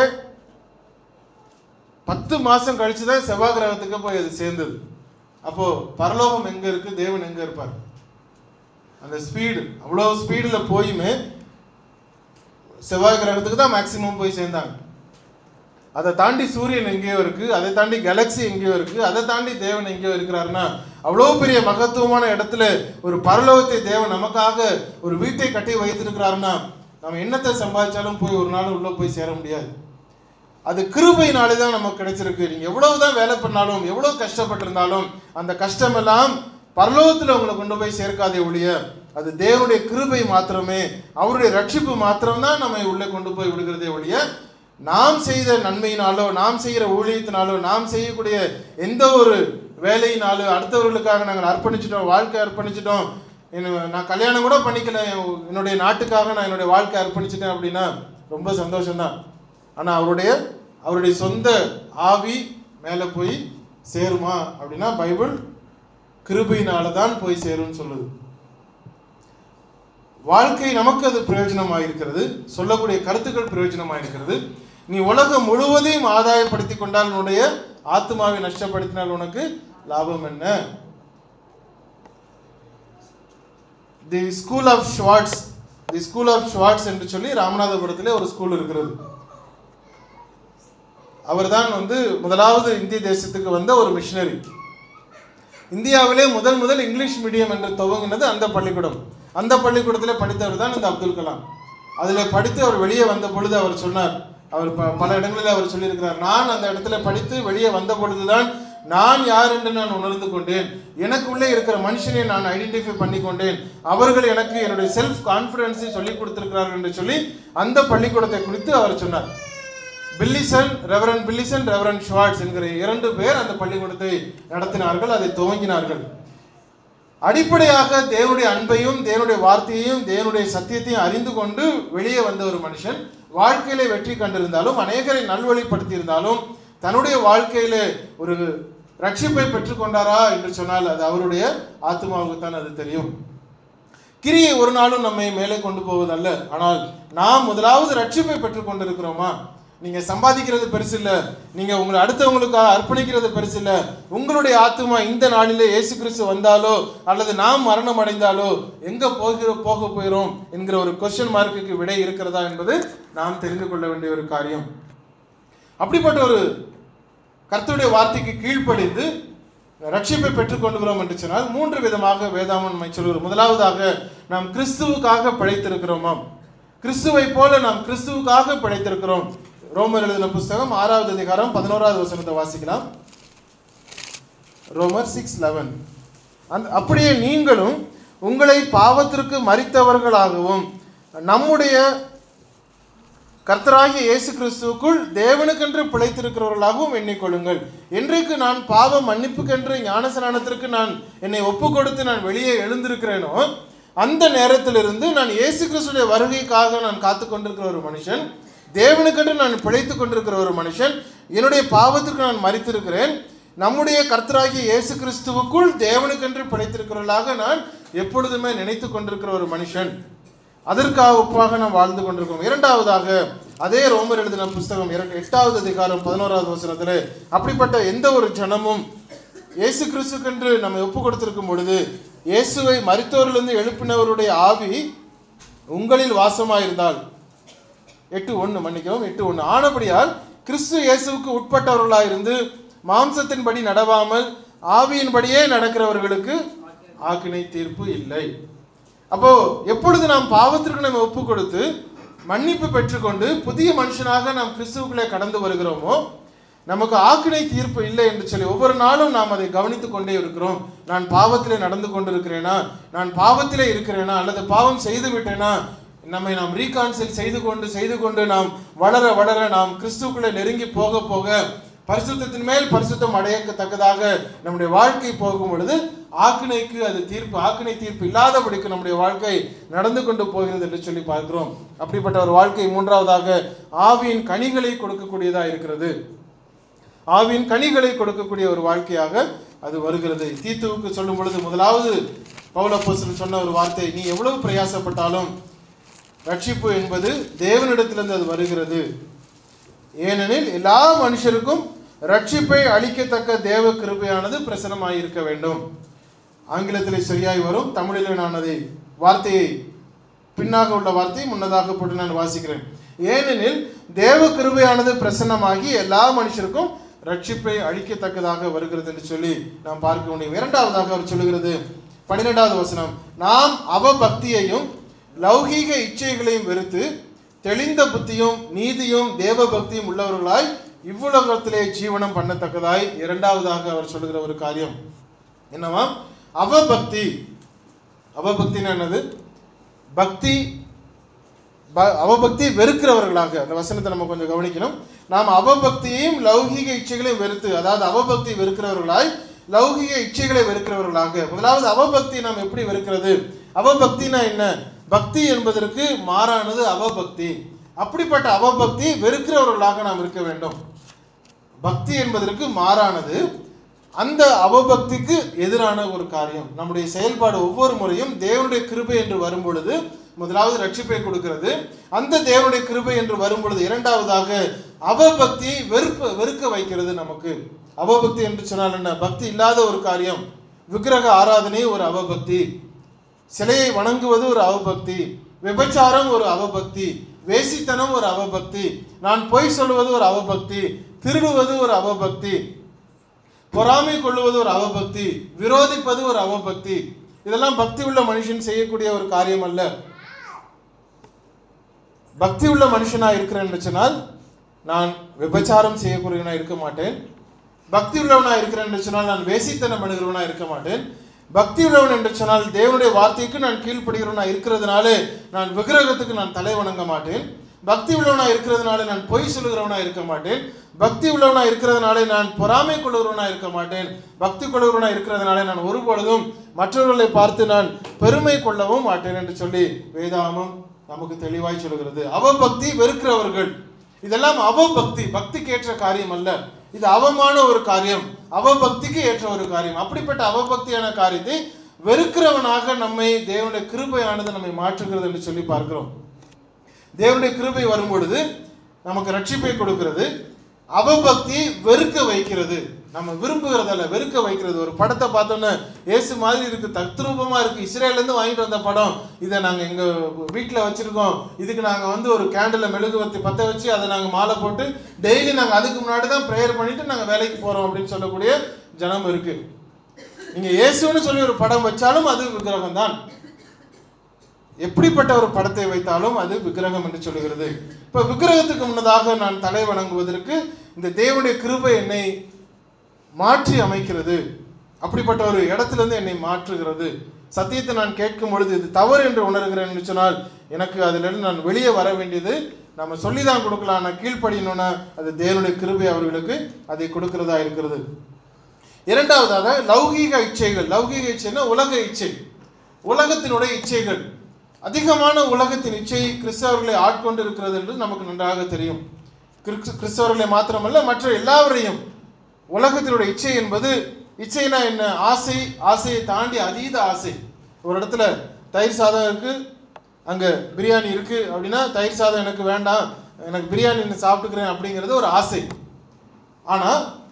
பத்து மாசம் கழிச்சு தான் செவ்வாய் கிரகத்துக்கு போய் அது சேர்ந்தது அப்போ பரலோகம் எங்க இருக்கு தேவன் எங்க இருப்பார் அந்த ஸ்பீடு அவ்வளோ ஸ்பீடில் போயுமே செவ்வாய் கிரகத்துக்கு தான் மேக்சிமம் போய் சேர்ந்தாங்க அதை தாண்டி சூரியன் எங்கேயோ இருக்கு அதை தாண்டி கேலக்ஸி எங்கேயோ இருக்கு அதை தாண்டி தேவன் எங்கேயோ இருக்கிறாருன்னா அவ்வளோ பெரிய மகத்துவமான இடத்துல ஒரு பரலோகத்தை தேவன் நமக்காக ஒரு வீட்டை கட்டி வைத்திருக்கிறாருன்னா நம்ம என்னத்தை சம்பாதிச்சாலும் போய் ஒரு நாள் உள்ள போய் சேர முடியாது அது கிருபையினாலே தான் நமக்கு கிடைச்சிருக்கு நீங்க எவ்வளவுதான் வேலை பண்ணாலும் எவ்வளவு கஷ்டப்பட்டிருந்தாலும் அந்த கஷ்டமெல்லாம் பரலோகத்தில் உங்களை கொண்டு போய் சேர்க்காதே ஒழிய அது தேவனுடைய கிருபை மாத்திரமே அவருடைய ரட்சிப்பு மாத்திரம்தான் நம்மை உள்ளே கொண்டு போய் விடுகிறதே ஒழிய நாம் செய்த நன்மையினாலோ நாம் செய்கிற ஊழியத்தினாலோ நாம் செய்யக்கூடிய எந்த ஒரு வேலையினாலோ அடுத்தவர்களுக்காக நாங்கள் அர்ப்பணிச்சிட்டோம் வாழ்க்கை அர்ப்பணிச்சிட்டோம் என்ன- நான் கல்யாணம் கூட பண்ணிக்கல என் என்னுடைய நாட்டுக்காக நான் என்னுடைய வாழ்க்கை அர்ப்பணிச்சிட்டேன் அப்படின்னா ரொம்ப சந்தோஷம்தான் ஆனால் அவருடைய அவருடைய சொந்த ஆவி மேலே போய் சேருமா அப்படின்னா பைபிள் கிருபையினால தான் போய் சேரும்னு சொல்லுது வாழ்க்கை நமக்கு அது பிரயோஜனமாக இருக்கிறது சொல்லக்கூடிய கருத்துக்கள் பிரயோஜனமாக இருக்கிறது நீ உலகம் முழுவதையும் ஆதாயப்படுத்தி கொண்டால் உன்னுடைய ஆத்மாவை நஷ்டப்படுத்தினால் உனக்கு லாபம் என்ன the school of Schwartz the school of Schwartz என்று சொல்லி ராமநாதபுரத்திலே ஒரு ஸ்கூல் இருக்கிறது அவர்தான் வந்து முதலாவது இந்திய தேசத்துக்கு வந்த ஒரு மிஷினரி இந்தியாவிலே முதல் முதல் இங்கிலீஷ் மீடியம் என்று துவங்கினது அந்த பள்ளிக்கூடம் அந்த பள்ளிக்கூடத்தில் படித்தவர் தான் இந்த அப்துல் கலாம் அதில் படித்து அவர் வெளியே வந்த பொழுது அவர் சொன்னார் அவர் ப- பல இடங்களில் அவர் சொல்லியிருக்கிறார் நான் அந்த இடத்துல படித்து வெளியே வந்த பொழுதுதான் நான் யார் என்று நான் உணர்ந்து கொண்டேன் எனக்குள்ளே இருக்கிற மனுஷனை நான் ஐடென்டிஃபை பண்ணி கொண்டேன் அவர்கள் எனக்கு என்னுடைய செல்ஃப் கான்ஃபிடன்ஸை சொல்லிக் கொடுத்திருக்கிறார்கள் என்று சொல்லி அந்த பள்ளிக்கூடத்தை குறித்து அவர் சொன்னார் பில்லிசன் ரெவரன் பில்லிசன் ரெவரன் ஷுவார்ட்ஸ் என்கிற இரண்டு பேர் அந்த பள்ளிக்கூடத்தை நடத்தினார்கள் அதை துவங்கினார்கள் அடிப்படையாக தேவனுடைய அன்பையும் தேவனுடைய வார்த்தையையும் தேவனுடைய சத்தியத்தையும் அறிந்து கொண்டு வெளியே வந்த ஒரு மனுஷன் வாழ்க்கையிலே வெற்றி கண்டிருந்தாலும் அநேகரை நல்வழிப்படுத்தி இருந்தாலும் தன்னுடைய வாழ்க்கையிலே ஒரு ரட்சிப்பை பெற்றுக்கொண்டாரா என்று சொன்னால் அது அவருடைய ஆத்மாவுக்கு தான் அது தெரியும் கிரியை ஒரு நாளும் நம்மை மேலே கொண்டு போவதல்ல ஆனால் நாம் முதலாவது ரட்சிப்பை பெற்றுக் கொண்டிருக்கிறோமா நீங்க சம்பாதிக்கிறது பெருசு இல்ல நீங்க உங்களை அடுத்தவங்களுக்காக அர்ப்பணிக்கிறது பெருசு இல்ல உங்களுடைய ஆத்மா இந்த நாளிலே இயேசு கிறிஸ்து வந்தாலோ அல்லது நாம் மரணம் அடைந்தாலோ எங்க போகிற போக போகிறோம் என்கிற ஒரு கொஸ்டின் மார்க்குக்கு விடை இருக்கிறதா என்பது நாம் தெரிந்து கொள்ள வேண்டிய ஒரு காரியம் அப்படிப்பட்ட ஒரு கர்த்தருடைய வார்த்தைக்கு கீழ்ப்படிந்து ரட்சிப்பை பெற்றுக்கொண்டுகிறோம் என்று சொன்னால் மூன்று விதமாக வேதாமன் நம்மை சொல்கிறார் முதலாவதாக நாம் கிறிஸ்துவுக்காக பிழைத்திருக்கிறோமாம் கிறிஸ்துவை போல நாம் கிறிஸ்துவுக்காக பிழைத்திருக்கிறோம் ரோமர் எழுதின புஸ்தகம் ஆறாவது அதிகாரம் பதினோராவது வசனத்தை வாசிக்கலாம் ரோமர் சிக்ஸ் லெவன் அந்த அப்படியே நீங்களும் உங்களை பாவத்திற்கு மறித்தவர்களாகவும் நம்முடைய கர்த்தராகிய இயேசு கிறிஸ்துவுக்குள் தேவனுக்கென்று பிழைத்திருக்கிறவர்களாகவும் எண்ணிக்கொள்ளுங்கள் என்றைக்கு நான் பாவ மன்னிப்புக்கென்று ஞானஸ்நானத்திற்கு நான் என்னை ஒப்பு கொடுத்து நான் வெளியே எழுந்திருக்கிறேனோ அந்த நேரத்திலிருந்து நான் இயேசு கிறிஸ்துடைய வருகைக்காக நான் காத்து கொண்டிருக்கிற ஒரு மனுஷன் தேவனுக்கென்று நான் பிழைத்து கொண்டிருக்கிற ஒரு மனுஷன் என்னுடைய பாவத்திற்கு நான் மறித்திருக்கிறேன் நம்முடைய கர்த்தராகிய இயேசு கிறிஸ்துவுக்குள் தேவனுக்கென்று பிழைத்திருக்கிறவர்களாக நான் எப்பொழுதுமே நினைத்து கொண்டிருக்கிற ஒரு மனுஷன் அதற்காக ஒப்பாக நாம் வாழ்ந்து கொண்டிருக்கிறோம் இரண்டாவதாக அதே ரோமர் எழுதின புஸ்தகம் இரண்டு எட்டாவது அதிகாரம் பதினோராவது வசனத்தில் அப்படிப்பட்ட எந்த ஒரு ஜனமும் இயேசு கிறிஸ்துக்கென்று நம்ம ஒப்பு கொடுத்திருக்கும் பொழுது இயேசுவை மரித்தோரிலிருந்து எழுப்பினவருடைய ஆவி உங்களில் வாசமாயிருந்தால் எட்டு ஒன்று மன்னிக்கவும் எட்டு ஒன்று ஆனபடியால் கிறிஸ்து இயேசுவுக்கு உட்பட்டவர்களாயிருந்து மாம்சத்தின்படி நடவாமல் ஆவியின்படியே நடக்கிறவர்களுக்கு ஆக்கினை தீர்ப்பு இல்லை அப்போ எப்பொழுது நாம் பாவத்திற்கு நம்ம ஒப்பு கொடுத்து மன்னிப்பு பெற்றுக்கொண்டு புதிய மனுஷனாக நாம் கிறிஸ்துவுக்குள்ளே கடந்து வருகிறோமோ நமக்கு ஆக்கினை தீர்ப்பு இல்லை என்று சொல்லி ஒவ்வொரு நாளும் நாம் அதை கவனித்துக் கொண்டே இருக்கிறோம் நான் பாவத்திலே நடந்து கொண்டிருக்கிறேனா நான் பாவத்திலே இருக்கிறேனா அல்லது பாவம் செய்து விட்டேனா நம்மை நாம் ரீகான்சில் செய்து கொண்டு செய்து கொண்டு நாம் வளர வளர நாம் கிறிஸ்துக்குள்ளே நெருங்கி போக போக பரிசுத்தத்தின் மேல் பரிசுத்தம் அடையத்தக்கதாக நம்முடைய வாழ்க்கை போகும் பொழுது ஆக்கினைக்கு அது தீர்ப்பு ஆக்கினை தீர்ப்பு இல்லாதபடிக்கு நம்முடைய வாழ்க்கை நடந்து கொண்டு போகிறது என்று சொல்லி பார்க்கிறோம் அப்படிப்பட்ட ஒரு வாழ்க்கை மூன்றாவதாக ஆவியின் கனிகளை கொடுக்கக்கூடியதாக இருக்கிறது ஆவியின் கனிகளை கொடுக்கக்கூடிய ஒரு வாழ்க்கையாக அது வருகிறது தீத்துவுக்கு சொல்லும் பொழுது முதலாவது பவுலப்போஸ்தலன் சொன்ன ஒரு வார்த்தை நீ எவ்வளவு பிரயாசப்பட்டாலும் ரட்சிப்பு என்பது தேவனிடத்திலிருந்து அது வருகிறது ஏனெனில் எல்லா மனுஷருக்கும் ரட்சிப்பை அளிக்கத்தக்க தேவ கிருபையானது பிரசனமாயிருக்க வேண்டும் ஆங்கிலத்தில் சரியாய் வரும் தமிழிலே நான் அதை வார்த்தையை பின்னாக உள்ள வார்த்தையை முன்னதாக போட்டு நான் வாசிக்கிறேன் ஏனெனில் தேவ கிருபையானது பிரசன்னமாகி எல்லா மனுஷருக்கும் ரட்சிப்பை அளிக்கத்தக்கதாக வருகிறது என்று சொல்லி நாம் பார்க்க முடியும் இரண்டாவதாக அவர் சொல்லுகிறது பன்னிரெண்டாவது வசனம் நாம் அவபக்தியையும் லௌகீக இச்சைகளையும் வெறுத்து தெளிந்த புத்தியும் நீதியும் தேவ பக்தியும் உள்ளவர்களாய் இவ்வுலகத்திலே ஜீவனம் பண்ணத்தக்கதாய் இரண்டாவதாக அவர் சொல்லுகிற ஒரு காரியம் என்னவா அவபக்தி அவபக்தின்னு என்னது பக்தி ப- அவபக்தி வெறுக்கிறவர்களாக அந்த வசனத்தை நம்ம கொஞ்சம் கவனிக்கணும் நாம் அவபக்தியையும் லௌகீக இச்சைகளையும் வெறுத்து அதாவது அவபக்தி வெறுக்கிறவர்களாய் லௌகீக இச்சைகளை வெறுக்கிறவர்களாக முதலாவது அவபக்தி நாம் எப்படி வெறுக்கிறது அவபக்தினா என்ன பக்தி என்பதற்கு மாறானது அவபக்தி அப்படிப்பட்ட அவபக்தி வெறுக்கிறவர்களாக நாம் இருக்க வேண்டும் பக்தி என்பதற்கு மாறானது அந்த அவபக்திக்கு எதிரான ஒரு காரியம் நம்முடைய செயல்பாடு ஒவ்வொரு முறையும் தேவனுடைய கிருபை என்று வரும் பொழுது முதலாவது ரட்சிப்பை கொடுக்கிறது அந்த தேவனுடைய கிருபை என்று வரும் பொழுது இரண்டாவதாக அவபக்தியை வெறுப்ப வெறுக்க வைக்கிறது நமக்கு அவபக்தி என்று சொன்னால் என்ன பக்தி இல்லாத ஒரு காரியம் விக்கிரக ஆராதனை ஒரு அவபக்தி சிலையை வணங்குவது ஒரு அவபக்தி விபச்சாரம் ஒரு அவபக்தி வேசித்தனம் ஒரு அவபக்தி நான் பொய் சொல்லுவது ஒரு அவபக்தி திருடுவது ஒரு அவபக்தி பொறாமை கொள்ளுவது ஒரு அவபக்தி விரோதிப்பது ஒரு அவபக்தி இதெல்லாம் பக்தி உள்ள மனுஷன் செய்யக்கூடிய ஒரு காரியம் அல்ல பக்தி உள்ள மனுஷனா இருக்கிறேன் என்று சொன்னால் நான் விபச்சாரம் செய்யக்கூடியவனா இருக்க மாட்டேன் பக்தி உள்ளவனா இருக்கிறேன் என்று சொன்னால் நான் வேசித்தனம் பண்ணுகிறவனா இருக்க மாட்டேன் பக்தி உள்ளவன் என்று சொன்னால் தேவனுடைய வார்த்தைக்கு நான் கீழ்ப்படுகிறவனா இருக்கிறதுனாலே நான் விக்கிரகத்துக்கு நான் தலை வணங்க மாட்டேன் பக்தி உள்ளவனா இருக்கிறதுனால நான் பொய் சொல்லுகிறவனா இருக்க மாட்டேன் பக்தி உள்ளவனா இருக்கிறதுனாலே நான் பொறாமை கொள்ளுகிறவனா இருக்க மாட்டேன் பக்தி கொள்ளுகிறவனா இருக்கிறதுனாலே நான் ஒருபொழுதும் மற்றவர்களை பார்த்து நான் பெருமை கொள்ளவும் மாட்டேன் என்று சொல்லி வேதாமம் நமக்கு தெளிவாய் சொல்கிறது அவபக்தி வெறுக்கிறவர்கள் இதெல்லாம் அவபக்தி பக்திக்கு ஏற்ற காரியம் அல்ல இது அவமான ஒரு காரியம் அவபக்திக்கு ஏற்ற ஒரு காரியம் அப்படிப்பட்ட அவபக்தியான காரியத்தை வெறுக்கிறவனாக நம்மை தேவனுடைய கிருபையானது நம்மை மாற்றுகிறது என்று சொல்லி பார்க்கிறோம் தேவனுடைய கிருபை வரும் பொழுது நமக்கு ரட்சிப்பை கொடுக்கிறது அவபக்தி வெறுக்க வைக்கிறது நம்ம விரும்புகிறதல்ல வெறுக்க வைக்கிறது ஒரு படத்தை பார்த்தோன்னே இயேசு மாதிரி இருக்கு தத்ரூபமா இருக்கு இஸ்ரேல்ல இருந்து வாங்கிட்டு வந்த படம் இதை நாங்க எங்க வீட்டில் வச்சிருக்கோம் இதுக்கு நாங்க வந்து ஒரு கேண்டில் மெழுகுவத்தி பத்த வச்சு அதை நாங்க மாலை போட்டு டெய்லி நாங்க அதுக்கு முன்னாடி தான் ப்ரேயர் பண்ணிட்டு நாங்க வேலைக்கு போறோம் அப்படின்னு சொல்லக்கூடிய ஜனம் இருக்கு நீங்க இயேசுன்னு சொல்லி ஒரு படம் வச்சாலும் அது விக்கிரகம் தான் எப்படிப்பட்ட ஒரு படத்தை வைத்தாலும் அது விக்கிரகம் என்று சொல்லுகிறது இப்ப விக்கிரகத்துக்கு முன்னதாக நான் தலை வணங்குவதற்கு இந்த தேவனுடைய கிருபை என்னை மாற்றி அமைக்கிறது அப்படிப்பட்ட ஒரு இடத்துல இருந்து என்னை மாற்றுகிறது சத்தியத்தை நான் கேட்கும் பொழுது இது தவறு என்று உணர்கிறேன் என்று சொன்னால் எனக்கு அதிலிருந்து நான் வெளியே வர வேண்டியது நம்ம சொல்லி தான் கொடுக்கலாம் நான் கீழ்ப்படியணும்னா அது தேவனுடைய கிருபை அவர்களுக்கு அதை கொடுக்கிறதா இருக்கிறது இரண்டாவதாக லௌகீக இச்சைகள் லௌகீக இச்சைன்னா உலக இச்சை உலகத்தினுடைய இச்சைகள் அதிகமான உலகத்தின் இச்சை கிறிஸ்தவர்களை ஆட்கொண்டு இருக்கிறது என்று நமக்கு நன்றாக தெரியும் கிறிஸ்து- கிறிஸ்தவர்களை மாத்திரமல்ல மற்ற எல்லாவரையும் உலகத்தினுடைய இச்சை என்பது இச்சைனா என்ன ஆசை ஆசையை தாண்டி அதீத ஆசை ஒரு இடத்துல தயிர் சாதம் இருக்கு அங்க பிரியாணி இருக்கு அப்படின்னா தயிர் சாதம் எனக்கு வேண்டாம் எனக்கு பிரியாணி நான் சாப்பிட்டுக்கிறேன் அப்படிங்கிறது ஒரு ஆசை ஆனா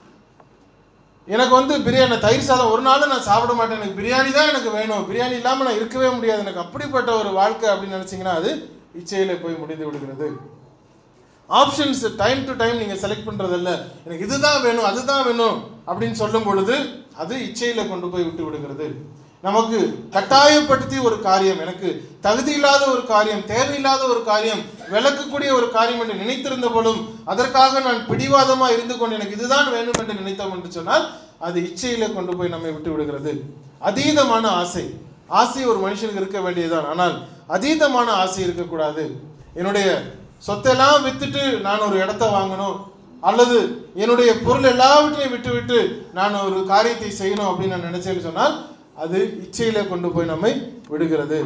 எனக்கு வந்து பிரியாணி தயிர் சாதம் ஒரு நாளும் நான் சாப்பிட மாட்டேன் எனக்கு பிரியாணி தான் எனக்கு வேணும் பிரியாணி இல்லாமல் நான் இருக்கவே முடியாது எனக்கு அப்படிப்பட்ட ஒரு வாழ்க்கை அப்படின்னு நினச்சிங்கன்னா அது இச்சையில் போய் முடிந்து விடுகிறது ஆப்ஷன்ஸ் டைம் டு டைம் நீங்கள் செலக்ட் பண்ணுறதில்ல எனக்கு இதுதான் வேணும் அதுதான் வேணும் அப்படின்னு சொல்லும் பொழுது அது இச்சையில் கொண்டு போய் விட்டு விடுகிறது நமக்கு கட்டாயப்படுத்தி ஒரு காரியம் எனக்கு தகுதி இல்லாத ஒரு காரியம் தேவையில்லாத ஒரு காரியம் விளக்கக்கூடிய ஒரு காரியம் என்று நினைத்திருந்த போதும் அதற்காக நான் பிடிவாதமா இருந்து கொண்டு எனக்கு இதுதான் வேண்டும் என்று நினைத்தோம் என்று சொன்னால் அது இச்சையில கொண்டு போய் நம்மை விட்டு விடுகிறது அதீதமான ஆசை ஆசை ஒரு மனுஷனுக்கு இருக்க வேண்டியதுதான் ஆனால் அதீதமான ஆசை இருக்கக்கூடாது என்னுடைய சொத்தெல்லாம் வித்துட்டு நான் ஒரு இடத்த வாங்கணும் அல்லது என்னுடைய பொருள் எல்லாவற்றையும் விட்டுவிட்டு நான் ஒரு காரியத்தை செய்யணும் அப்படின்னு நான் நினைச்சேன்னு சொன்னால் அது இச்சையில கொண்டு போய் நம்மை விடுகிறது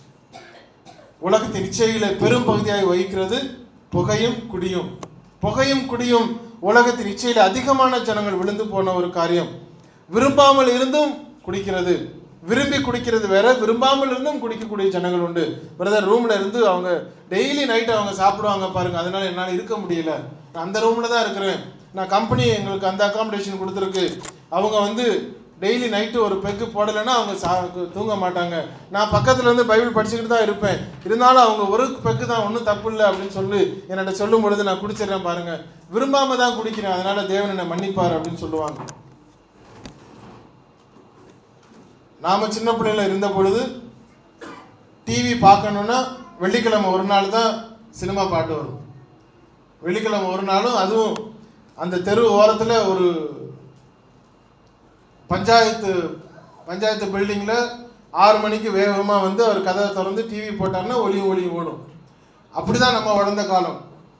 உலகத்தின் இச்சையில பெரும் பகுதியாக வகிக்கிறது புகையும் குடியும் புகையும் குடியும் உலகத்தின் இச்சையில அதிகமான ஜனங்கள் விழுந்து போன ஒரு காரியம் விரும்பாமல் இருந்தும் குடிக்கிறது விரும்பி குடிக்கிறது வேற விரும்பாமல் இருந்தும் குடிக்கக்கூடிய ஜனங்கள் உண்டு பிரதர் ரூம்ல இருந்து அவங்க டெய்லி நைட் அவங்க சாப்பிடுவாங்க பாருங்க அதனால என்னால் இருக்க முடியல நான் அந்த ரூம்ல தான் இருக்கிறேன் நான் கம்பெனி எங்களுக்கு அந்த அகாமடேஷன் கொடுத்துருக்கு அவங்க வந்து டெய்லி நைட்டு ஒரு பெக்கு போடலைன்னா அவங்க சா தூங்க மாட்டாங்க நான் பக்கத்துல இருந்து பைபிள் படிச்சுக்கிட்டு தான் இருப்பேன் இருந்தாலும் அவங்க ஒரு பெக்கு தான் ஒன்றும் தப்பு இல்லை அப்படின்னு சொல்லி என்னட்ட சொல்லும் பொழுது நான் குடிச்சிடுறேன் பாருங்க விரும்பாம தான் குடிக்கிறேன் அதனால தேவன் என்னை மன்னிப்பார் அப்படின்னு சொல்லுவாங்க நாம சின்ன பிள்ளையில இருந்த பொழுது டிவி பார்க்கணுன்னா வெள்ளிக்கிழமை ஒரு நாள் தான் சினிமா பாட்டு வரும் வெள்ளிக்கிழமை ஒரு நாளும் அதுவும் அந்த தெரு ஓரத்தில் ஒரு பஞ்சாயத்து பஞ்சாயத்து பில்டிங்கில் ஆறு மணிக்கு வேகமாக வந்து அவர் கதவை திறந்து டிவி போட்டாருன்னா ஒளியும் ஒளியும் ஓடும் அப்படி தான் நம்ம வளர்ந்த காலம்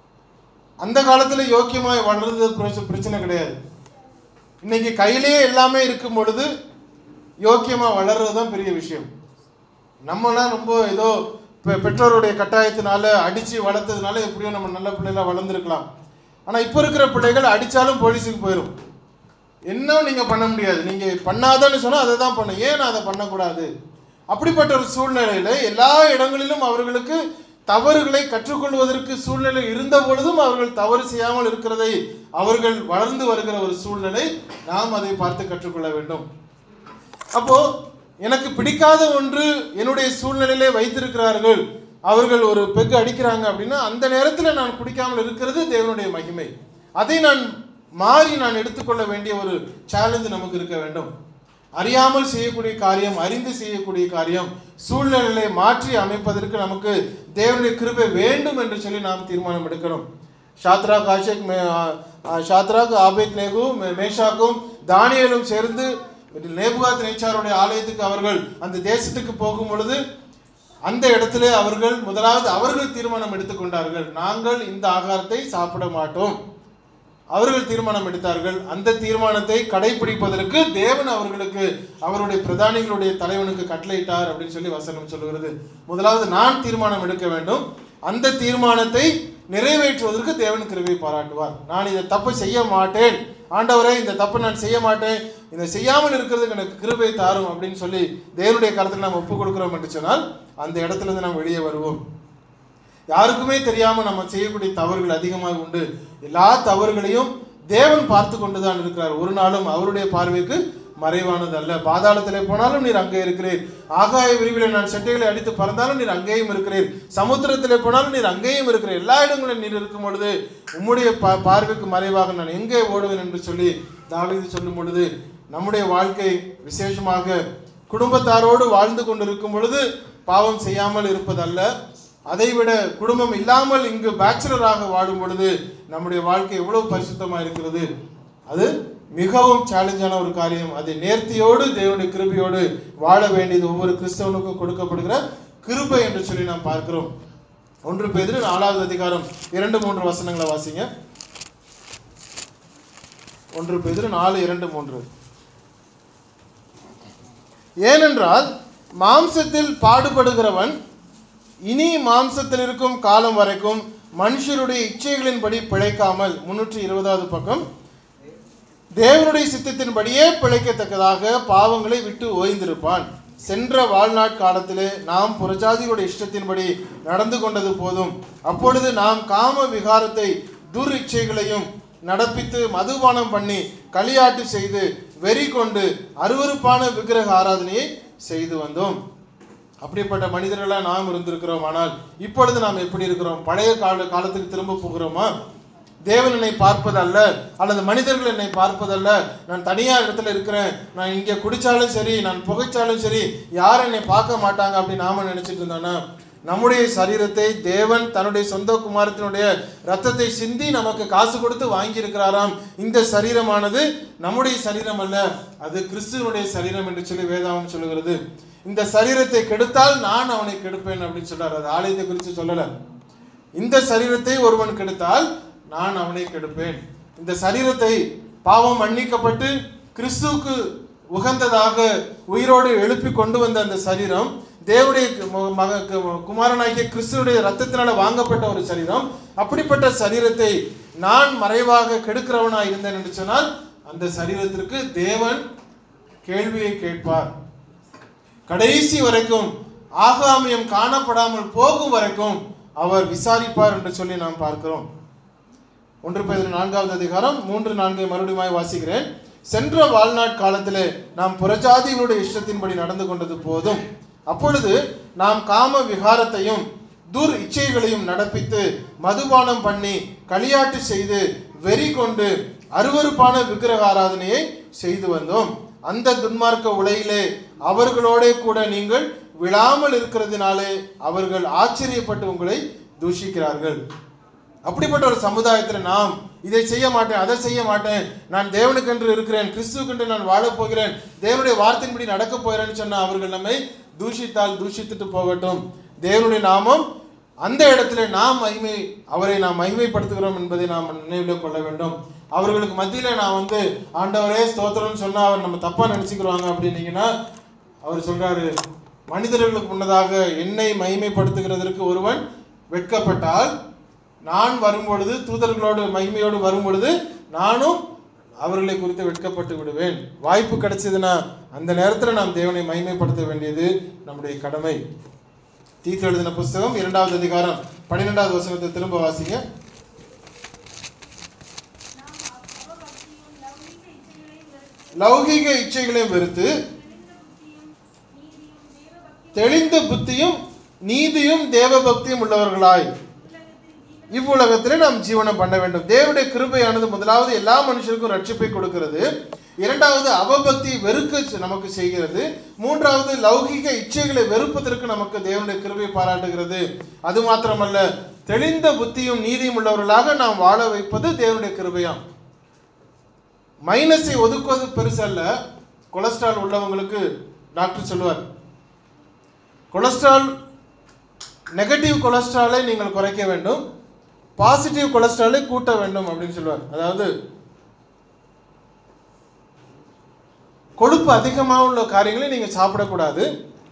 அந்த காலத்தில் யோக்கியமாக வளர்றது பிரச்ச- பிரச்சனை கிடையாது இன்னைக்கு கையிலேயே எல்லாமே இருக்கும் பொழுது யோக்கியமாக வளர்றது தான் பெரிய விஷயம் நம்மலாம் ரொம்ப ஏதோ பெ- பெற்றோருடைய கட்டாயத்தினால அடித்து வளர்த்ததுனால எப்படியோ நம்ம நல்ல பிள்ளைகளா வளர்ந்துருக்கலாம் ஆனால் இப்போ இருக்கிற பிள்ளைகள் அடித்தாலும் போலீஸுக்கு போயிடும் என்ன நீங்கள் பண்ண முடியாது நீங்கள் பண்ணாதன்னு சொன்னால் அதை தான் பண்ணும் ஏன் நான் அதை பண்ணக்கூடாது அப்படிப்பட்ட ஒரு சூழ்நிலையில் எல்லா இடங்களிலும் அவர்களுக்கு தவறுகளை கற்றுக்கொள்வதற்கு சூழ்நிலை இருந்த பொழுதும் அவர்கள் தவறு செய்யாமல் இருக்கிறதை அவர்கள் வளர்ந்து வருகிற ஒரு சூழ்நிலை நாம் அதை பார்த்து கற்றுக்கொள்ள வேண்டும் அப்போ எனக்கு பிடிக்காத ஒன்று என்னுடைய சூழ்நிலையிலே வைத்திருக்கிறார்கள் அவர்கள் ஒரு பெக்கு அடிக்கிறாங்க அப்படின்னா அந்த நேரத்தில் நான் குடிக்காமல் இருக்கிறது தேவனுடைய மகிமை அதை நான் மாறி நான் எடுத்துக்கொள்ள வேண்டிய ஒரு சேலஞ்சு நமக்கு இருக்க வேண்டும் அறியாமல் செய்யக்கூடிய காரியம் அறிந்து செய்யக்கூடிய காரியம் சூழ்நிலையை மாற்றி அமைப்பதற்கு நமக்கு தேவனுடைய கிருபை வேண்டும் என்று சொல்லி நாம் தீர்மானம் எடுக்கணும் ஷாத்ராக் ஆஷேக் மே ஆ- ஆ- ஷாத்ராக் ஆபேத் நேகு மே- மேஷாக்கும் தானியலும் சேர்ந்து நேபுகாத் நேச்சாருடைய ஆலயத்துக்கு அவர்கள் அந்த தேசத்துக்கு போகும் பொழுது அந்த இடத்திலே அவர்கள் முதலாவது அவர்கள் தீர்மானம் எடுத்துக்கொண்டார்கள் நாங்கள் இந்த ஆகாரத்தை சாப்பிட மாட்டோம் அவர்கள் தீர்மானம் எடுத்தார்கள் அந்த தீர்மானத்தை கடைபிடிப்பதற்கு தேவன் அவர்களுக்கு அவருடைய பிரதானிகளுடைய தலைவனுக்கு கட்டளையிட்டார் அப்படின்னு சொல்லி வசனம் சொல்லுகிறது முதலாவது நான் தீர்மானம் எடுக்க வேண்டும் அந்த தீர்மானத்தை நிறைவேற்றுவதற்கு தேவன் கிருபை பாராட்டுவார் நான் இதை தப்பு செய்ய மாட்டேன் ஆண்டவரே இந்த தப்பை நான் செய்ய மாட்டேன் இதை செய்யாமல் இருக்கிறதுக்கு எனக்கு கிருபை தாரும் அப்படின்னு சொல்லி தேவனுடைய கருத்தில் நாம் ஒப்பு கொடுக்கிறோம் என்று சொன்னால் அந்த இடத்துல இருந்து நாம் வெளியே வருவோம் யாருக்குமே தெரியாம நம்ம செய்யக்கூடிய தவறுகள் அதிகமாக உண்டு எல்லா தவறுகளையும் தேவன் பார்த்து கொண்டுதான் இருக்கிறார் ஒரு நாளும் அவருடைய பார்வைக்கு மறைவானது அல்ல பாதாளத்திலே போனாலும் நீர் அங்கே இருக்கிறீர் ஆகாய விரிவிலே நான் செட்டைகளை அடித்து பறந்தாலும் நீர் அங்கேயும் இருக்கிறீர் சமுத்திரத்திலே போனாலும் நீர் அங்கேயும் இருக்கிறீர் எல்லா இடங்களிலும் நீர் இருக்கும் பொழுது உம்முடைய பா பார்வைக்கு மறைவாக நான் எங்கே ஓடுவேன் என்று சொல்லி தாவீது சொல்லும் பொழுது நம்முடைய வாழ்க்கை விசேஷமாக குடும்பத்தாரோடு வாழ்ந்து கொண்டிருக்கும் பொழுது பாவம் செய்யாமல் இருப்பதல்ல அதைவிட குடும்பம் இல்லாமல் இங்கு பேச்சுலராக வாழும் பொழுது நம்முடைய வாழ்க்கை எவ்வளவு பரிசுத்தமா இருக்கிறது அது மிகவும் சேலஞ்சான ஒரு காரியம் அதை நேர்த்தியோடு தேவனுடைய கிருபையோடு வாழ வேண்டியது ஒவ்வொரு கிறிஸ்தவனுக்கும் கொடுக்கப்படுகிற கிருபை என்று சொல்லி நாம் பார்க்கிறோம் ஒன்று பேதிரு நாலாவது அதிகாரம் இரண்டு மூன்று வசனங்களை வாசிங்க ஒன்று பேதிரு நாலு இரண்டு மூன்று ஏனென்றால் மாம்சத்தில் பாடுபடுகிறவன் இனி மாம்சத்தில் இருக்கும் காலம் வரைக்கும் மனுஷருடைய இச்சைகளின்படி பிழைக்காமல் முன்னூற்றி இருபதாவது பக்கம் தேவனுடைய சித்தத்தின்படியே பிழைக்கத்தக்கதாக பாவங்களை விட்டு ஓய்ந்திருப்பான் சென்ற வாழ்நாட் காலத்திலே நாம் புறஜாதிகளுடைய இஷ்டத்தின்படி நடந்து கொண்டது போதும் அப்பொழுது நாம் காம விகாரத்தை துர் இச்சைகளையும் நடப்பித்து மதுபானம் பண்ணி களியாட்டு செய்து வெறி கொண்டு அருவருப்பான விக்கிரக ஆராதனையை செய்து வந்தோம் அப்படிப்பட்ட மனிதர்களாக நாம் இருந்திருக்கிறோம் ஆனால் இப்பொழுது நாம் எப்படி இருக்கிறோம் பழைய கால காலத்துக்கு திரும்ப போகிறோமா தேவன் என்னை பார்ப்பதல்ல அல்லது மனிதர்கள் என்னை பார்ப்பதல்ல நான் தனியார் இடத்துல இருக்கிறேன் நான் இங்கே குடிச்சாலும் சரி நான் புகைச்சாலும் சரி யாரும் என்னை பார்க்க மாட்டாங்க அப்படின்னு நாம நினைச்சிட்டு இருந்தோம்னா நம்முடைய சரீரத்தை தேவன் தன்னுடைய சொந்த குமாரத்தினுடைய ரத்தத்தை சிந்தி நமக்கு காசு கொடுத்து வாங்கி இருக்கிறாராம் இந்த சரீரமானது நம்முடைய சரீரம் அல்ல அது கிறிஸ்துவனுடைய சரீரம் என்று சொல்லி வேதாகம் சொல்லுகிறது இந்த சரீரத்தை கெடுத்தால் நான் அவனை கெடுப்பேன் அப்படின்னு சொல்றாரு அது ஆலயத்தை குறித்து சொல்லல இந்த சரீரத்தை ஒருவன் கெடுத்தால் நான் அவனை கெடுப்பேன் இந்த சரீரத்தை பாவம் மன்னிக்கப்பட்டு கிறிஸ்துவுக்கு உகந்ததாக உயிரோடு எழுப்பி கொண்டு வந்த அந்த சரீரம் தேவனுடைய ம- மக கு- குமாரனாகிய கிறிஸ்துவுடைய ரத்தத்தினால வாங்கப்பட்ட ஒரு சரீரம் அப்படிப்பட்ட சரீரத்தை நான் மறைவாக கெடுக்கிறவனாய் இருந்தேன் என்று சொன்னால் அந்த சரீரத்திற்கு தேவன் கேள்வியை கேட்பார் கடைசி வரைக்கும் ஆகாமியம் காணப்படாமல் போகும் வரைக்கும் அவர் விசாரிப்பார் என்று சொல்லி நாம் பார்க்கிறோம் ஒன்று பேர் நான்காவது அதிகாரம் மூன்று நான்கை மறுபடியும் வாசிக்கிறேன் சென்ற வாழ்நாட் காலத்திலே நாம் புறஜாதிகளுடைய இஷ்டத்தின்படி நடந்து கொண்டது போதும் அப்பொழுது நாம் காம விகாரத்தையும் துர் இச்சைகளையும் நடப்பித்து மதுபானம் பண்ணி களியாட்டு செய்து வெறி கொண்டு அருவருப்பான விக்கிரக ஆராதனையை செய்து வந்தோம் அந்த துன்மார்க்க உலையிலே அவர்களோடே கூட நீங்கள் விழாமல் இருக்கிறதுனாலே அவர்கள் ஆச்சரியப்பட்டு உங்களை தூஷிக்கிறார்கள் அப்படிப்பட்ட ஒரு சமுதாயத்தில் நாம் இதை செய்ய மாட்டேன் அதை செய்ய மாட்டேன் நான் தேவனுக்கென்று இருக்கிறேன் கிறிஸ்துவுக்கென்று நான் வாழப் போகிறேன் தேவனுடைய வார்த்தையின்படி நடக்கப் போகிறேன்னு சொன்ன அவர்கள் நம்மை தூஷித்தால் தூஷித்துட்டு போகட்டும் தேவனுடைய நாமம் அந்த இடத்துல நாம் மகிமை அவரை நாம் மகிமைப்படுத்துகிறோம் என்பதை நாம் நினைவில் கொள்ள வேண்டும் அவர்களுக்கு மத்தியில் நான் வந்து ஆண்டவரே ஸ்தோத்திரம்னு சொன்னா அவர் நம்ம தப்பா நினைச்சுக்கிறாங்க அப்படின்னீங்கன்னா அவர் சொல்றாரு மனிதர்களுக்கு முன்னதாக என்னை மகிமைப்படுத்துகிறதற்கு ஒருவன் வெட்கப்பட்டால் நான் வரும்பொழுது தூதர்களோடு மகிமையோடு வரும்பொழுது நானும் அவர்களை குறித்து வெட்கப்பட்டு விடுவேன் வாய்ப்பு கிடைச்சதுன்னா அந்த நேரத்தில் நாம் தேவனை மகிமைப்படுத்த வேண்டியது நம்முடைய கடமை தீத்து எழுதின புஸ்தகம் இரண்டாவது அதிகாரம் பன்னிரெண்டாவது வசனத்தை திரும்ப வாசிங்க லௌகிக இச்சைகளையும் வெறுத்து தெளிந்த புத்தியும் நீதியும் தேவபக்தியும் உள்ளவர்களாய் இவ்வுலகத்திலே நாம் ஜீவனம் பண்ண வேண்டும் தேவனுடைய கிருபையானது முதலாவது எல்லா மனுஷருக்கும் ரட்சிப்பை கொடுக்கிறது இரண்டாவது அவபக்தி வெறுக்க நமக்கு செய்கிறது மூன்றாவது லௌகிக இச்சைகளை வெறுப்பதற்கு நமக்கு தேவனுடைய கிருபை பாராட்டுகிறது அது மாத்திரமல்ல தெளிந்த புத்தியும் நீதியும் உள்ளவர்களாக நாம் வாழ வைப்பது தேவனுடைய கிருபையாம் மைனஸை ஒதுக்குவது பெருசல்ல கொலஸ்ட்ரால் உள்ளவங்களுக்கு டாக்டர் சொல்லுவார் கொலஸ்ட்ரால் நெகட்டிவ் கொலஸ்ட்ராலை நீங்கள் குறைக்க வேண்டும் பாசிட்டிவ் கொலஸ்ட்ராலை கூட்ட வேண்டும் அப்படின்னு சொல்லுவார் அதாவது கொழுப்பு அதிகமாக உள்ள காரியங்களை நீங்கள் சாப்பிடக்கூடாது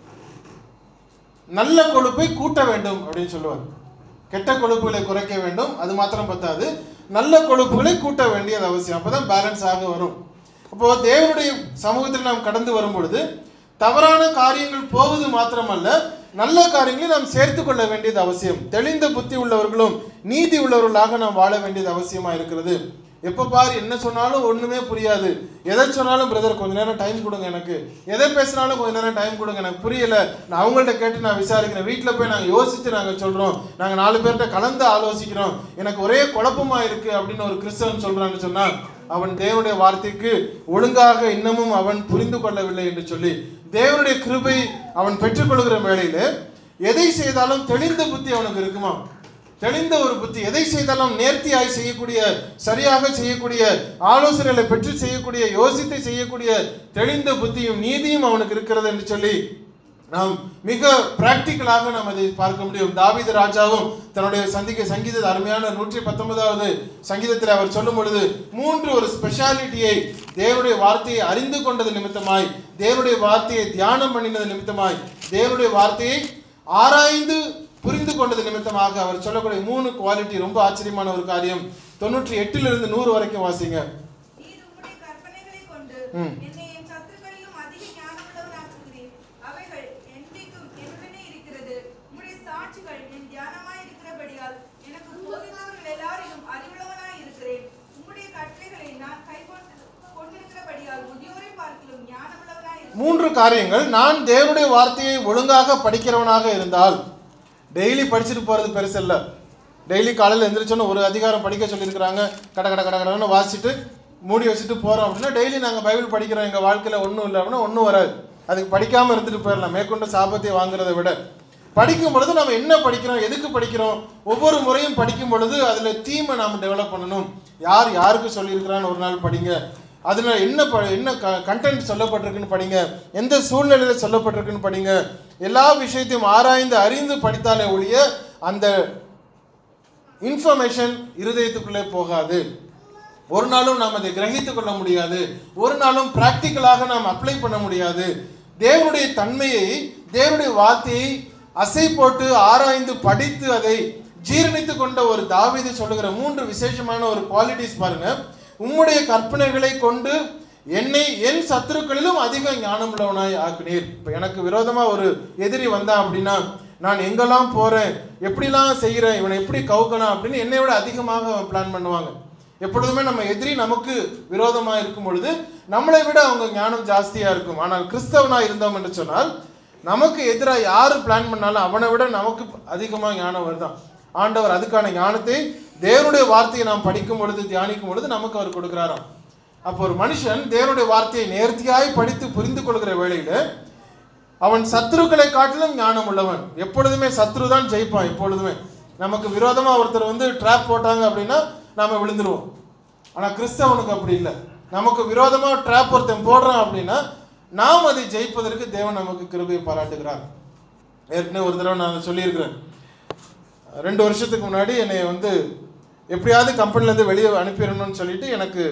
நல்ல கொழுப்பை கூட்ட வேண்டும் அப்படின்னு சொல்லுவார் கெட்ட கொழுப்புகளை குறைக்க வேண்டும் அது மாத்திரம் பத்தாது நல்ல கொழுப்புகளை கூட்ட வேண்டியது அவசியம் அப்பதான் பேலன்ஸ் ஆக வரும் அப்போ தேவனுடைய சமூகத்தில் நாம் கடந்து வரும் பொழுது தவறான காரியங்கள் போவது மாத்திரமல்ல நல்ல காரியங்களை நாம் சேர்த்து கொள்ள வேண்டியது அவசியம் தெளிந்த புத்தி உள்ளவர்களும் நீதி உள்ளவர்களாக நாம் வாழ வேண்டியது அவசியமா இருக்கிறது எப்போ பாரு என்ன சொன்னாலும் ஒண்ணுமே புரியாது எதை சொன்னாலும் பிரதர் கொஞ்ச நேரம் டைம் கொடுங்க எனக்கு எதை பேசினாலும் கொஞ்ச நேரம் டைம் கொடுங்க எனக்கு புரியல நான் அவங்கள்ட்ட கேட்டு நான் விசாரிக்கிறேன் வீட்டில் போய் நாங்கள் யோசிச்சு நாங்கள் சொல்றோம் நாங்கள் நாலு பேர்கிட்ட கலந்து ஆலோசிக்கிறோம் எனக்கு ஒரே குழப்பமா இருக்கு அப்படின்னு ஒரு கிறிஸ்தவன் சொல்றான்னு சொன்னா அவன் தேவனுடைய வார்த்தைக்கு ஒழுங்காக இன்னமும் அவன் புரிந்து கொள்ளவில்லை என்று சொல்லி தேவனுடைய கிருபை அவன் பெற்றுக்கொள்கிற வேளையில எதை செய்தாலும் தெளிந்த புத்தி அவனுக்கு இருக்குமா தெளிந்த ஒரு புத்தி எதை செய்தாலும் நேர்த்தியாய் செய்யக்கூடிய சரியாக செய்யக்கூடிய ஆலோசனைகளை பெற்று செய்யக்கூடிய யோசித்து செய்யக்கூடிய தெளிந்த புத்தியும் நீதியும் அவனுக்கு இருக்கிறது என்று சொல்லி நாம் மிக பிராக்டிக்கலாக நாம் அதை பார்க்க முடியும் தாவீது ராஜாவும் தன்னுடைய சந்திக்க சங்கீத அருமையான நூற்றி பத்தொன்பதாவது சங்கீதத்தில் அவர் சொல்லும் பொழுது மூன்று ஒரு ஸ்பெஷாலிட்டியை தேவனுடைய வார்த்தையை அறிந்து கொண்டது நிமித்தமாய் தேவனுடைய வார்த்தையை தியானம் பண்ணினது நிமித்தமாய் தேவனுடைய வார்த்தையை ஆராய்ந்து புரிந்து கொண்டது நிமித்தமாக அவர் சொல்லக்கூடிய மூணு குவாலிட்டி ரொம்ப ஆச்சரியமான ஒரு காரியம் தொண்ணூற்றி எட்டிலிருந்து நூறு வரைக்கும் வாசிங்க நீர் உம்முடைய கற்பனைகளைக் கொண்டு ம். என்னை என் சத்துருக்களிலும் அதிக ஞானமுள்ளவனாக்குகிறீர். அவைகள் என்றைக்கும் என்னுடனே இருக்கிறது. உம்முடைய சாட்சிகள் என் தியானமாய் இருக்கிறபடியால் எனக்கு போதித்தவர்கள் எல்லாரிலும் அறிவுள்ளவனாய் இருக்கிறேன். உம்முடைய கட்டளைகளை நான் கைக்கொண்டு கொண்டிருக்கிறபடியால் முதியோரை பார்க்கிலும் ஞானமுள்ளவனாய் இருக்கிறேன். மூன்று காரியங்கள் நான் தேவனுடைய வார்த்தையை ஒழுங்காக படிக்கிறவனாக இருந்தால் டெய்லி படிச்சுட்டு போகிறது பெருசல்ல டெய்லி காலையில் எந்திரிச்சோன்னு ஒரு அதிகாரம் படிக்க சொல்லியிருக்கிறாங்க கட கட கட கடன்னு வாசிச்சுட்டு மூடி வச்சுட்டு போகிறோம் அப்படின்னா டெய்லி நாங்கள் பைபிள் படிக்கிறோம் எங்கள் வாழ்க்கையில் ஒன்றும் இல்லை அப்படின்னா ஒன்றும் வராது அதுக்கு படிக்காமல் இருந்துட்டு போயிடலாம் மேற்கொண்டு சாபத்தை வாங்குறதை விட படிக்கும் பொழுது நம்ம என்ன படிக்கிறோம் எதுக்கு படிக்கிறோம் ஒவ்வொரு முறையும் படிக்கும் பொழுது அதில் தீமை நாம் டெவலப் பண்ணணும் யார் யாருக்கு சொல்லியிருக்கிறான்னு ஒரு நாள் படிங்க அதில் என்ன ப என்ன க கண்டென்ட் சொல்லப்பட்டிருக்குன்னு படிங்க எந்த சூழ்நிலையில் சொல்லப்பட்டிருக்குன்னு படிங்க எல்லா விஷயத்தையும் ஆராய்ந்து அறிந்து படித்தாலே ஒழிய அந்த இன்ஃபர்மேஷன் இருதயத்துக்குள்ளே போகாது ஒரு நாளும் நாம் அதை கிரகித்து கொள்ள முடியாது ஒரு நாளும் பிராக்டிக்கலாக நாம் அப்ளை பண்ண முடியாது தேவனுடைய தன்மையை தேவனுடைய வார்த்தையை அசை போட்டு ஆராய்ந்து படித்து அதை ஜீரணித்து கொண்ட ஒரு தாவீது சொல்லுகிற மூன்று விசேஷமான ஒரு குவாலிட்டிஸ் பாருங்க உம்முடைய கற்பனைகளை கொண்டு என்னை என் சத்துருக்களிலும் அதிக ஞானம் உள்ளவனாய் ஆக்குனீர் இப்போ எனக்கு விரோதமா ஒரு எதிரி வந்தான் அப்படின்னா நான் எங்கெல்லாம் போறேன் எப்படிலாம் செய்கிறேன் இவனை எப்படி கவுக்கணும் அப்படின்னு என்னை விட அதிகமாக பிளான் பண்ணுவாங்க எப்பொழுதுமே நம்ம எதிரி நமக்கு விரோதமா இருக்கும் பொழுது நம்மளை விட அவங்க ஞானம் ஜாஸ்தியா இருக்கும் ஆனால் கிறிஸ்தவனா இருந்தோம் என்று சொன்னால் நமக்கு எதிராக யார் பிளான் பண்ணாலும் அவனை விட நமக்கு அதிகமாக ஞானம் வருதான் ஆண்டவர் அதுக்கான ஞானத்தை தேவனுடைய வார்த்தையை நாம் படிக்கும் பொழுது தியானிக்கும் பொழுது நமக்கு அவர் கொடுக்கிறாராம் அப்போ ஒரு மனுஷன் தேவனுடைய வார்த்தையை நேர்த்தியாய் படித்து புரிந்து கொள்கிற வேளையில அவன் சத்துருக்களை காட்டிலும் ஞானம் உள்ளவன் எப்பொழுதுமே சத்ரு தான் ஜெயிப்பான் எப்பொழுதுமே நமக்கு விரோதமா ஒருத்தர் வந்து ட்ராப் போட்டாங்க அப்படின்னா நாம விழுந்துருவோம் ஆனா கிறிஸ்தவனுக்கு அப்படி இல்லை நமக்கு விரோதமா ட்ராப் ஒருத்தன் போடுறான் அப்படின்னா நாம் அதை ஜெயிப்பதற்கு தேவன் நமக்கு கிருபையை பாராட்டுகிறார் ஏற்கனவே ஒரு தடவை நான் சொல்லியிருக்கிறேன் ரெண்டு வருஷத்துக்கு முன்னாடி என்னை வந்து எப்படியாவது கம்பெனிலேருந்து வெளியே அனுப்பிடணும்னு சொல்லிட்டு எனக்கு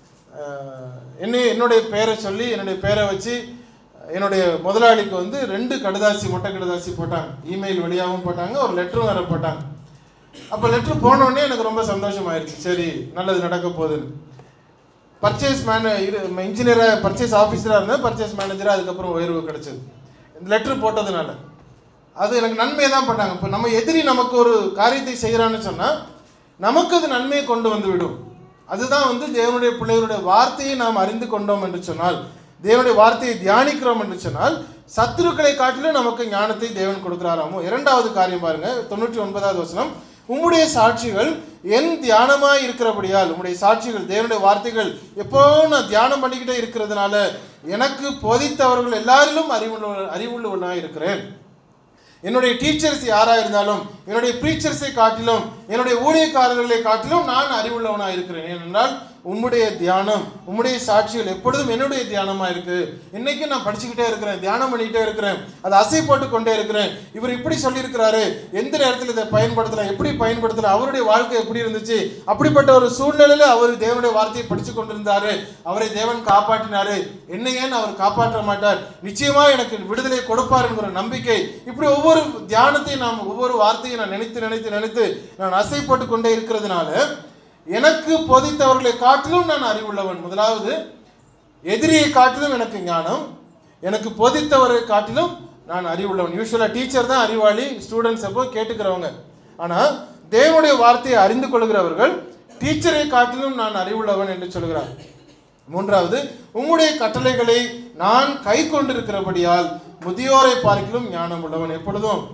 அஹ், என்னை என்னுடைய பேரை சொல்லி என்னுடைய பேரை வச்சு என்னுடைய முதலாளிக்கு வந்து ரெண்டு கடுதாசி மொட்டை கடுதாசி போட்டாங்க இமெயில் வழியாகவும் போட்டாங்க ஒரு லெட்டரும் வேற போட்டாங்க அப்போ லெட்டர் போனோடனே எனக்கு ரொம்ப சந்தோஷமாயிருச்சு சரி நல்லது நடக்க போகுதுன்னு பர்ச்சேஸ் மேன இன்ஜினியராக பர்ச்சேஸ் ஆஃபீஸராக இருந்தேன் பர்ச்சேஸ் மேனேஜராக அதுக்கப்புறம் உயர்வு கிடைச்சது இந்த லெட்டர் போட்டதுனால அது எனக்கு நன்மையை தான் பண்ணாங்க இப்போ நம்ம எதிரி நமக்கு ஒரு காரியத்தை செய்கிறான்னு சொன்னால் நமக்கு அது நன்மையை கொண்டு வந்து விடும் அதுதான் வந்து தேவனுடைய பிள்ளைகளுடைய வார்த்தையை நாம் அறிந்து கொண்டோம் என்று சொன்னால் தேவனுடைய வார்த்தையை தியானிக்கிறோம் என்று சொன்னால் சத்துருக்களை காட்டிலும் நமக்கு ஞானத்தை தேவன் கொடுக்கிறாராமோ இரண்டாவது காரியம் பாருங்க தொண்ணூற்றி ஒன்பதாவது வசனம் உம்முடைய சாட்சிகள் என் தியானமாய் இருக்கிறபடியால் உம்முடைய சாட்சிகள் தேவனுடைய வார்த்தைகள் எப்போ நான் தியானம் பண்ணிக்கிட்டே இருக்கிறதுனால எனக்கு போதித்தவர்கள் எல்லாரிலும் அறிவுள்ள அறிவுள்ளவனாய் இருக்கிறேன் என்னுடைய டீச்சர்ஸ் யாரா இருந்தாலும் என்னுடைய ப்ரீச்சர்ஸை காட்டிலும் என்னுடைய ஊழியக்காரர்களை காட்டிலும் நான் அறிவுள்ளவனாக இருக்கிறேன் ஏனென்றால் உம்முடைய தியானம் உம்முடைய சாட்சிகள் எப்பொழுதும் என்னுடைய தியானமா இருக்கு இன்னைக்கும் நான் படிச்சுக்கிட்டே இருக்கிறேன் தியானம் பண்ணிக்கிட்டே இருக்கிறேன் அதை அசை போட்டு கொண்டே இருக்கிறேன் இவர் இப்படி சொல்லியிருக்கிறாரு எந்த நேரத்தில் இதை பயன்படுத்தலாம் எப்படி பயன்படுத்தலாம் அவருடைய வாழ்க்கை எப்படி இருந்துச்சு அப்படிப்பட்ட ஒரு சூழ்நிலையில அவர் தேவனுடைய வார்த்தையை படிச்சு கொண்டிருந்தாரு அவரை தேவன் காப்பாற்றினாரு என்னை ஏன் அவர் காப்பாற்ற மாட்டார் நிச்சயமா எனக்கு விடுதலை கொடுப்பார் என்கிற நம்பிக்கை இப்படி ஒவ்வொரு தியானத்தையும் நாம் ஒவ்வொரு வார்த்தையும் நான் நினைத்து நினைத்து நினைத்து நான் அசை போட்டு கொண்டே இருக்கிறதுனால எனக்கு போதித்தவர்களை காட்டிலும் நான் அறிவுள்ளவன் முதலாவது எதிரியை காட்டிலும் எனக்கு ஞானம் எனக்கு போதித்தவரை காட்டிலும் நான் அறிவுள்ளவன் யூஸ்வலாக டீச்சர் தான் அறிவாளி ஸ்டூடெண்ட்ஸ் எப்போ கேட்டுக்கிறவங்க ஆனால் தேவனுடைய வார்த்தையை அறிந்து கொள்கிறவர்கள் டீச்சரை காட்டிலும் நான் அறிவுள்ளவன் என்று சொல்கிறார் மூன்றாவது உம்முடைய கட்டளைகளை நான் கை கொண்டிருக்கிறபடியால் முதியோரை பார்க்கிலும் ஞானம் உள்ளவன் எப்பொழுதும்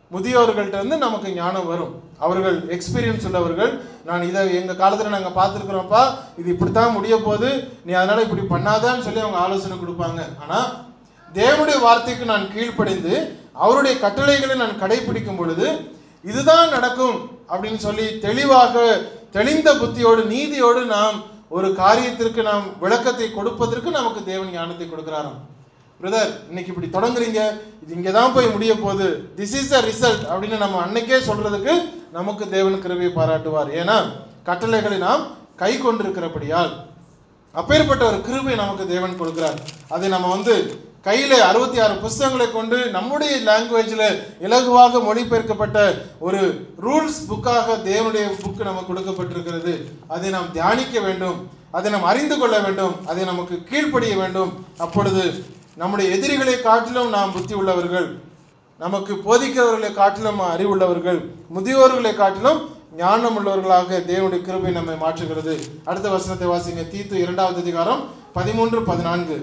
முதியோர்கள்ட்ட இருந்து நமக்கு ஞானம் வரும் அவர்கள் எக்ஸ்பீரியன்ஸ் உள்ளவர்கள் நான் இதை எங்கள் காலத்தில் நாங்கள் பார்த்துருக்குறோம்ப்பா இது இப்படித்தான் முடிய போகுது நீ அதனால் இப்படி பண்ணாதான்னு சொல்லி அவங்க ஆலோசனை கொடுப்பாங்க ஆனால் தேவனுடைய வார்த்தைக்கு நான் கீழ்ப்படிந்து அவருடைய கட்டளைகளை நான் கடைபிடிக்கும் பொழுது இதுதான் நடக்கும் அப்படின்னு சொல்லி தெளிவாக தெளிந்த புத்தியோடு நீதியோடு நாம் ஒரு காரியத்திற்கு நாம் விளக்கத்தை கொடுப்பதற்கு நமக்கு தேவன் ஞானத்தை கொடுக்கிறாராம் பிரதர் இன்னைக்கு இப்படி தொடங்குறீங்க இது இங்கே தான் போய் முடிய போகுது திஸ் இஸ் த ரிசல்ட் அப்படின்னு நம்ம அன்னைக்கே சொல்றதுக்கு நமக்கு தேவன் கிருபையை பாராட்டுவார் ஏன்னா கட்டளைகளை நாம் கை கொண்டிருக்கிறபடியால் அப்பேற்பட்ட ஒரு கிருபை நமக்கு தேவன் கொடுக்கிறார் அதை நம்ம வந்து கையில் அறுபத்தி ஆறு புஸ்தகங்களை கொண்டு நம்முடைய லாங்குவேஜில் இலகுவாக மொழிபெயர்க்கப்பட்ட ஒரு ரூல்ஸ் புக்காக தேவனுடைய புக்கு நமக்கு கொடுக்கப்பட்டிருக்கிறது அதை நாம் தியானிக்க வேண்டும் அதை நாம் அறிந்து கொள்ள வேண்டும் அதை நமக்கு கீழ்ப்படிய வேண்டும் அப்பொழுது நம்முடைய எதிரிகளை காட்டிலும் நாம் புத்தி உள்ளவர்கள் நமக்கு போதிக்கிறவர்களை காட்டிலும் அறிவுள்ளவர்கள் முதியோர்களை காட்டிலும் ஞானம் உள்ளவர்களாக தேவனுடைய கிருபை நம்மை மாற்றுகிறது அடுத்த வசனத்தை வாசிங்க தீத்து இரண்டாவது அதிகாரம் பதிமூன்று பதினான்கு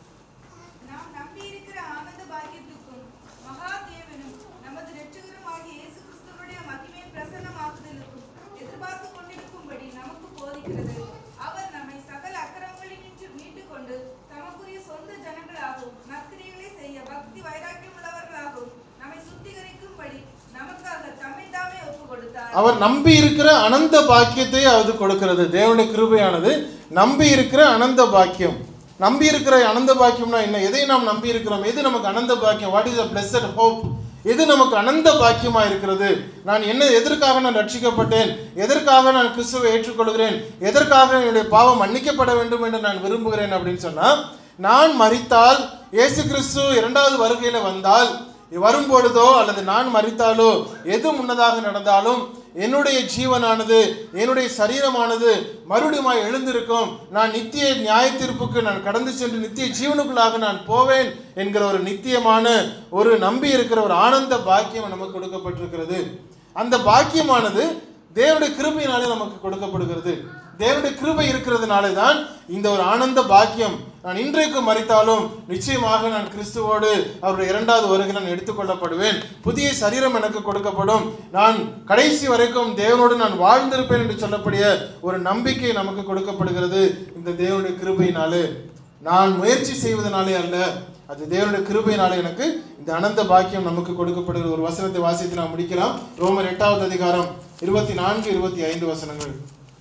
நாம் நம்பியிருக்கிற ஆனந்த பாக்கியத்துக்கும் மகா தேவனும் நமது இரட்சகருமாகிய இயேசு கிறிஸ்துவுடைய மகிமை பிரசன்னமாகுதலுக்கும் எதிர்பார்த்து கொண்டிருக்கும்படி நமக்கு போதிக்கிறது அவர் நம்மை சகல அக்கிரமங்களினின்று மீட்டுக்கொண்டு தமக்குரிய சொந்த ஜனங்களாகவும் நற்கிரியைகளை செய்ய பக்தி வைராக்கியம் உள்ளவர்களாகவும் நம்மை சுத்திகரிக்கும்படி நமக்காக தம்மை தாமே ஒப்பு கொடுத்தார் அவர் நம்பி இருக்கிற அனந்த பாக்கியத்தை அது கொடுக்கிறது தேவனுடைய கிருபையானது நம்பி இருக்கிற அனந்த பாக்கியம் நம்பி இருக்கிற அனந்த பாக்கியம்னா என்ன எதை நாம் நம்பி இருக்கிறோம் எது நமக்கு அனந்த பாக்கியம் what is a blessed hope எது நமக்கு அனந்த பாக்கியமா இருக்கிறது நான் என்ன எதற்காக நான் ரட்சிக்கப்பட்டேன் எதற்காக நான் கிறிஸ்துவை ஏற்றுக்கொள்கிறேன் எதற்காக என்னுடைய பாவம் மன்னிக்கப்பட வேண்டும் என்று நான் விரும்புகிறேன் அப்படின்னு சொன்னா நான் மரித்தால் இயேசு கிறிஸ்து இரண்டாவது வருகையில வந்தால் வரும் பொழுதோ அல்லது நான் மரித்தாலோ எது முன்னதாக நடந்தாலும் என்னுடைய ஜீவனானது என்னுடைய சரீரமானது மறுபடியும் எழுந்திருக்கும் நான் நித்திய நியாய தீர்ப்புக்கு நான் கடந்து சென்று நித்திய ஜீவனுக்குள்ளாக நான் போவேன் என்கிற ஒரு நித்தியமான ஒரு நம்பி இருக்கிற ஒரு ஆனந்த பாக்கியம் நமக்கு கொடுக்கப்பட்டிருக்கிறது அந்த பாக்கியமானது தேவனுடைய கிருபையினாலே நமக்கு கொடுக்கப்படுகிறது தேவனுடைய கிருபை இருக்கிறதுனாலே தான் இந்த ஒரு ஆனந்த பாக்கியம் நான் இன்றைக்கு மறித்தாலும் நிச்சயமாக நான் கிறிஸ்துவோடு அவருடைய இரண்டாவது வருகை நான் எடுத்துக்கொள்ளப்படுவேன் புதிய சரீரம் எனக்கு கொடுக்கப்படும் நான் கடைசி வரைக்கும் தேவனோடு நான் வாழ்ந்திருப்பேன் என்று சொல்லக்கூடிய ஒரு நம்பிக்கை நமக்கு கொடுக்கப்படுகிறது இந்த தேவனுடைய கிருபையினாலே நான் முயற்சி செய்வதனாலே அல்ல அது தேவனுடைய கிருபையினாலே எனக்கு இந்த அனந்த பாக்கியம் நமக்கு கொடுக்கப்படுகிற ஒரு வசனத்தை வாசித்து நாம் முடிக்கலாம் ரோமர் எட்டாவது அதிகாரம் இருபத்தி நான்கு இருபத்தி ஐந்து வசனங்கள்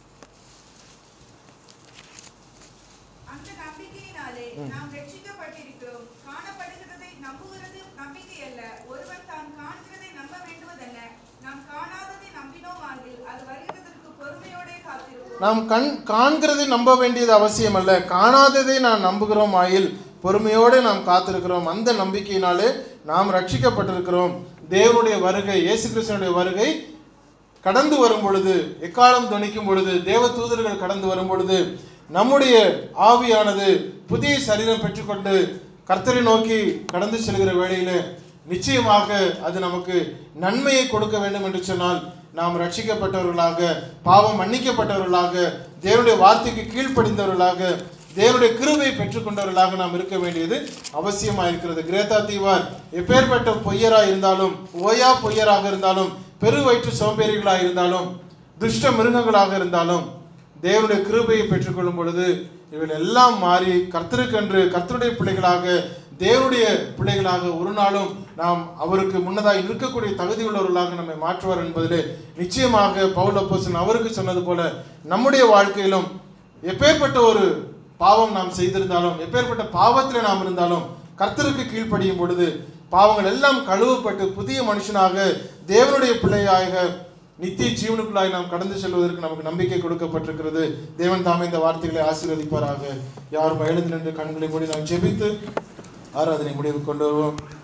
அந்த நம்பிக்கையினாலே நாம் ரட்சிக்கப்பட்டிருக்கிறோம் காணப்படுகிறதை நம்புகிறது நம்பிக்கை அல்ல ஒருவன் தான் காண்கிறதை நம்ப வேண்டுவதென்ன நாம் காணாததை நம்பினோமாகில் அது வருகிறதற்கு பொறுமையோடே காத்திருப்போம் நாம் கண் காண்கிறதை நம்ப வேண்டியது அவசியம் அல்ல காணாததை நான் நம்புகிறோம் ஆயில் பொறுமையோடு நாம் காத்திருக்கிறோம் அந்த நம்பிக்கையினாலே நாம் ரட்சிக்கப்பட்டிருக்கிறோம் தேவனுடைய வருகை இயேசு கிறிஸ்தனுடைய வருகை கடந்து வரும் பொழுது எக்காலம் துணிக்கும் பொழுது தேவ தூதர்கள் கடந்து வரும் பொழுது நம்முடைய ஆவியானது புதிய சரீரம் பெற்றுக்கொண்டு கர்த்தரை நோக்கி கடந்து செல்கிற வேளையில நிச்சயமாக அது நமக்கு நன்மையை கொடுக்க வேண்டும் என்று சொன்னால் நாம் ரட்சிக்கப்பட்டவர்களாக பாவம் மன்னிக்கப்பட்டவர்களாக தேவனுடைய வார்த்தைக்கு கீழ்ப்படிந்தவர்களாக தேவனுடைய கிருபை பெற்றுக்கொண்டவர்களாக நாம் இருக்க வேண்டியது அவசியமாக இருக்கிறது கிரேத்தா தீவார் எப்பேற்பட்ட பொய்யரா இருந்தாலும் ஓயா பொய்யராக இருந்தாலும் பெரு வயிற்று சோம்பேறிகளாக இருந்தாலும் துஷ்ட மிருகங்களாக இருந்தாலும் தேவனுடைய கிருபையை பெற்றுக்கொள்ளும் பொழுது இவர்கள் எல்லாம் மாறி கர்த்தருக்கென்று கர்த்தருடைய பிள்ளைகளாக தேவனுடைய பிள்ளைகளாக ஒரு நாளும் நாம் அவருக்கு முன்னதாக இருக்கக்கூடிய தகுதி உள்ளவர்களாக நம்மை மாற்றுவார் என்பதிலே நிச்சயமாக பவுல் அப்போஸ்தலன் அவருக்கு சொன்னது போல நம்முடைய வாழ்க்கையிலும் எப்பேற்பட்ட ஒரு பாவம் நாம் செய்திருந்தாலும் எப்பேற்பட்ட பாவத்தில் நாம் இருந்தாலும் கர்த்தருக்கு கீழ்ப்படியும் பொழுது பாவங்கள் எல்லாம் கழுவப்பட்டு புதிய மனுஷனாக தேவனுடைய பிள்ளையாக நித்திய ஜீவனுக்குள்ளாய் நாம் கடந்து செல்வதற்கு நமக்கு நம்பிக்கை கொடுக்கப்பட்டிருக்கிறது தேவன் தாமே இந்த வார்த்தைகளை ஆசீர்வதிப்பாராக யாரும் எழுந்து நின்று கண்களை மூடி நாம் ஜெபித்து ஆராதனை முடிவு கொண்டு வருவோம்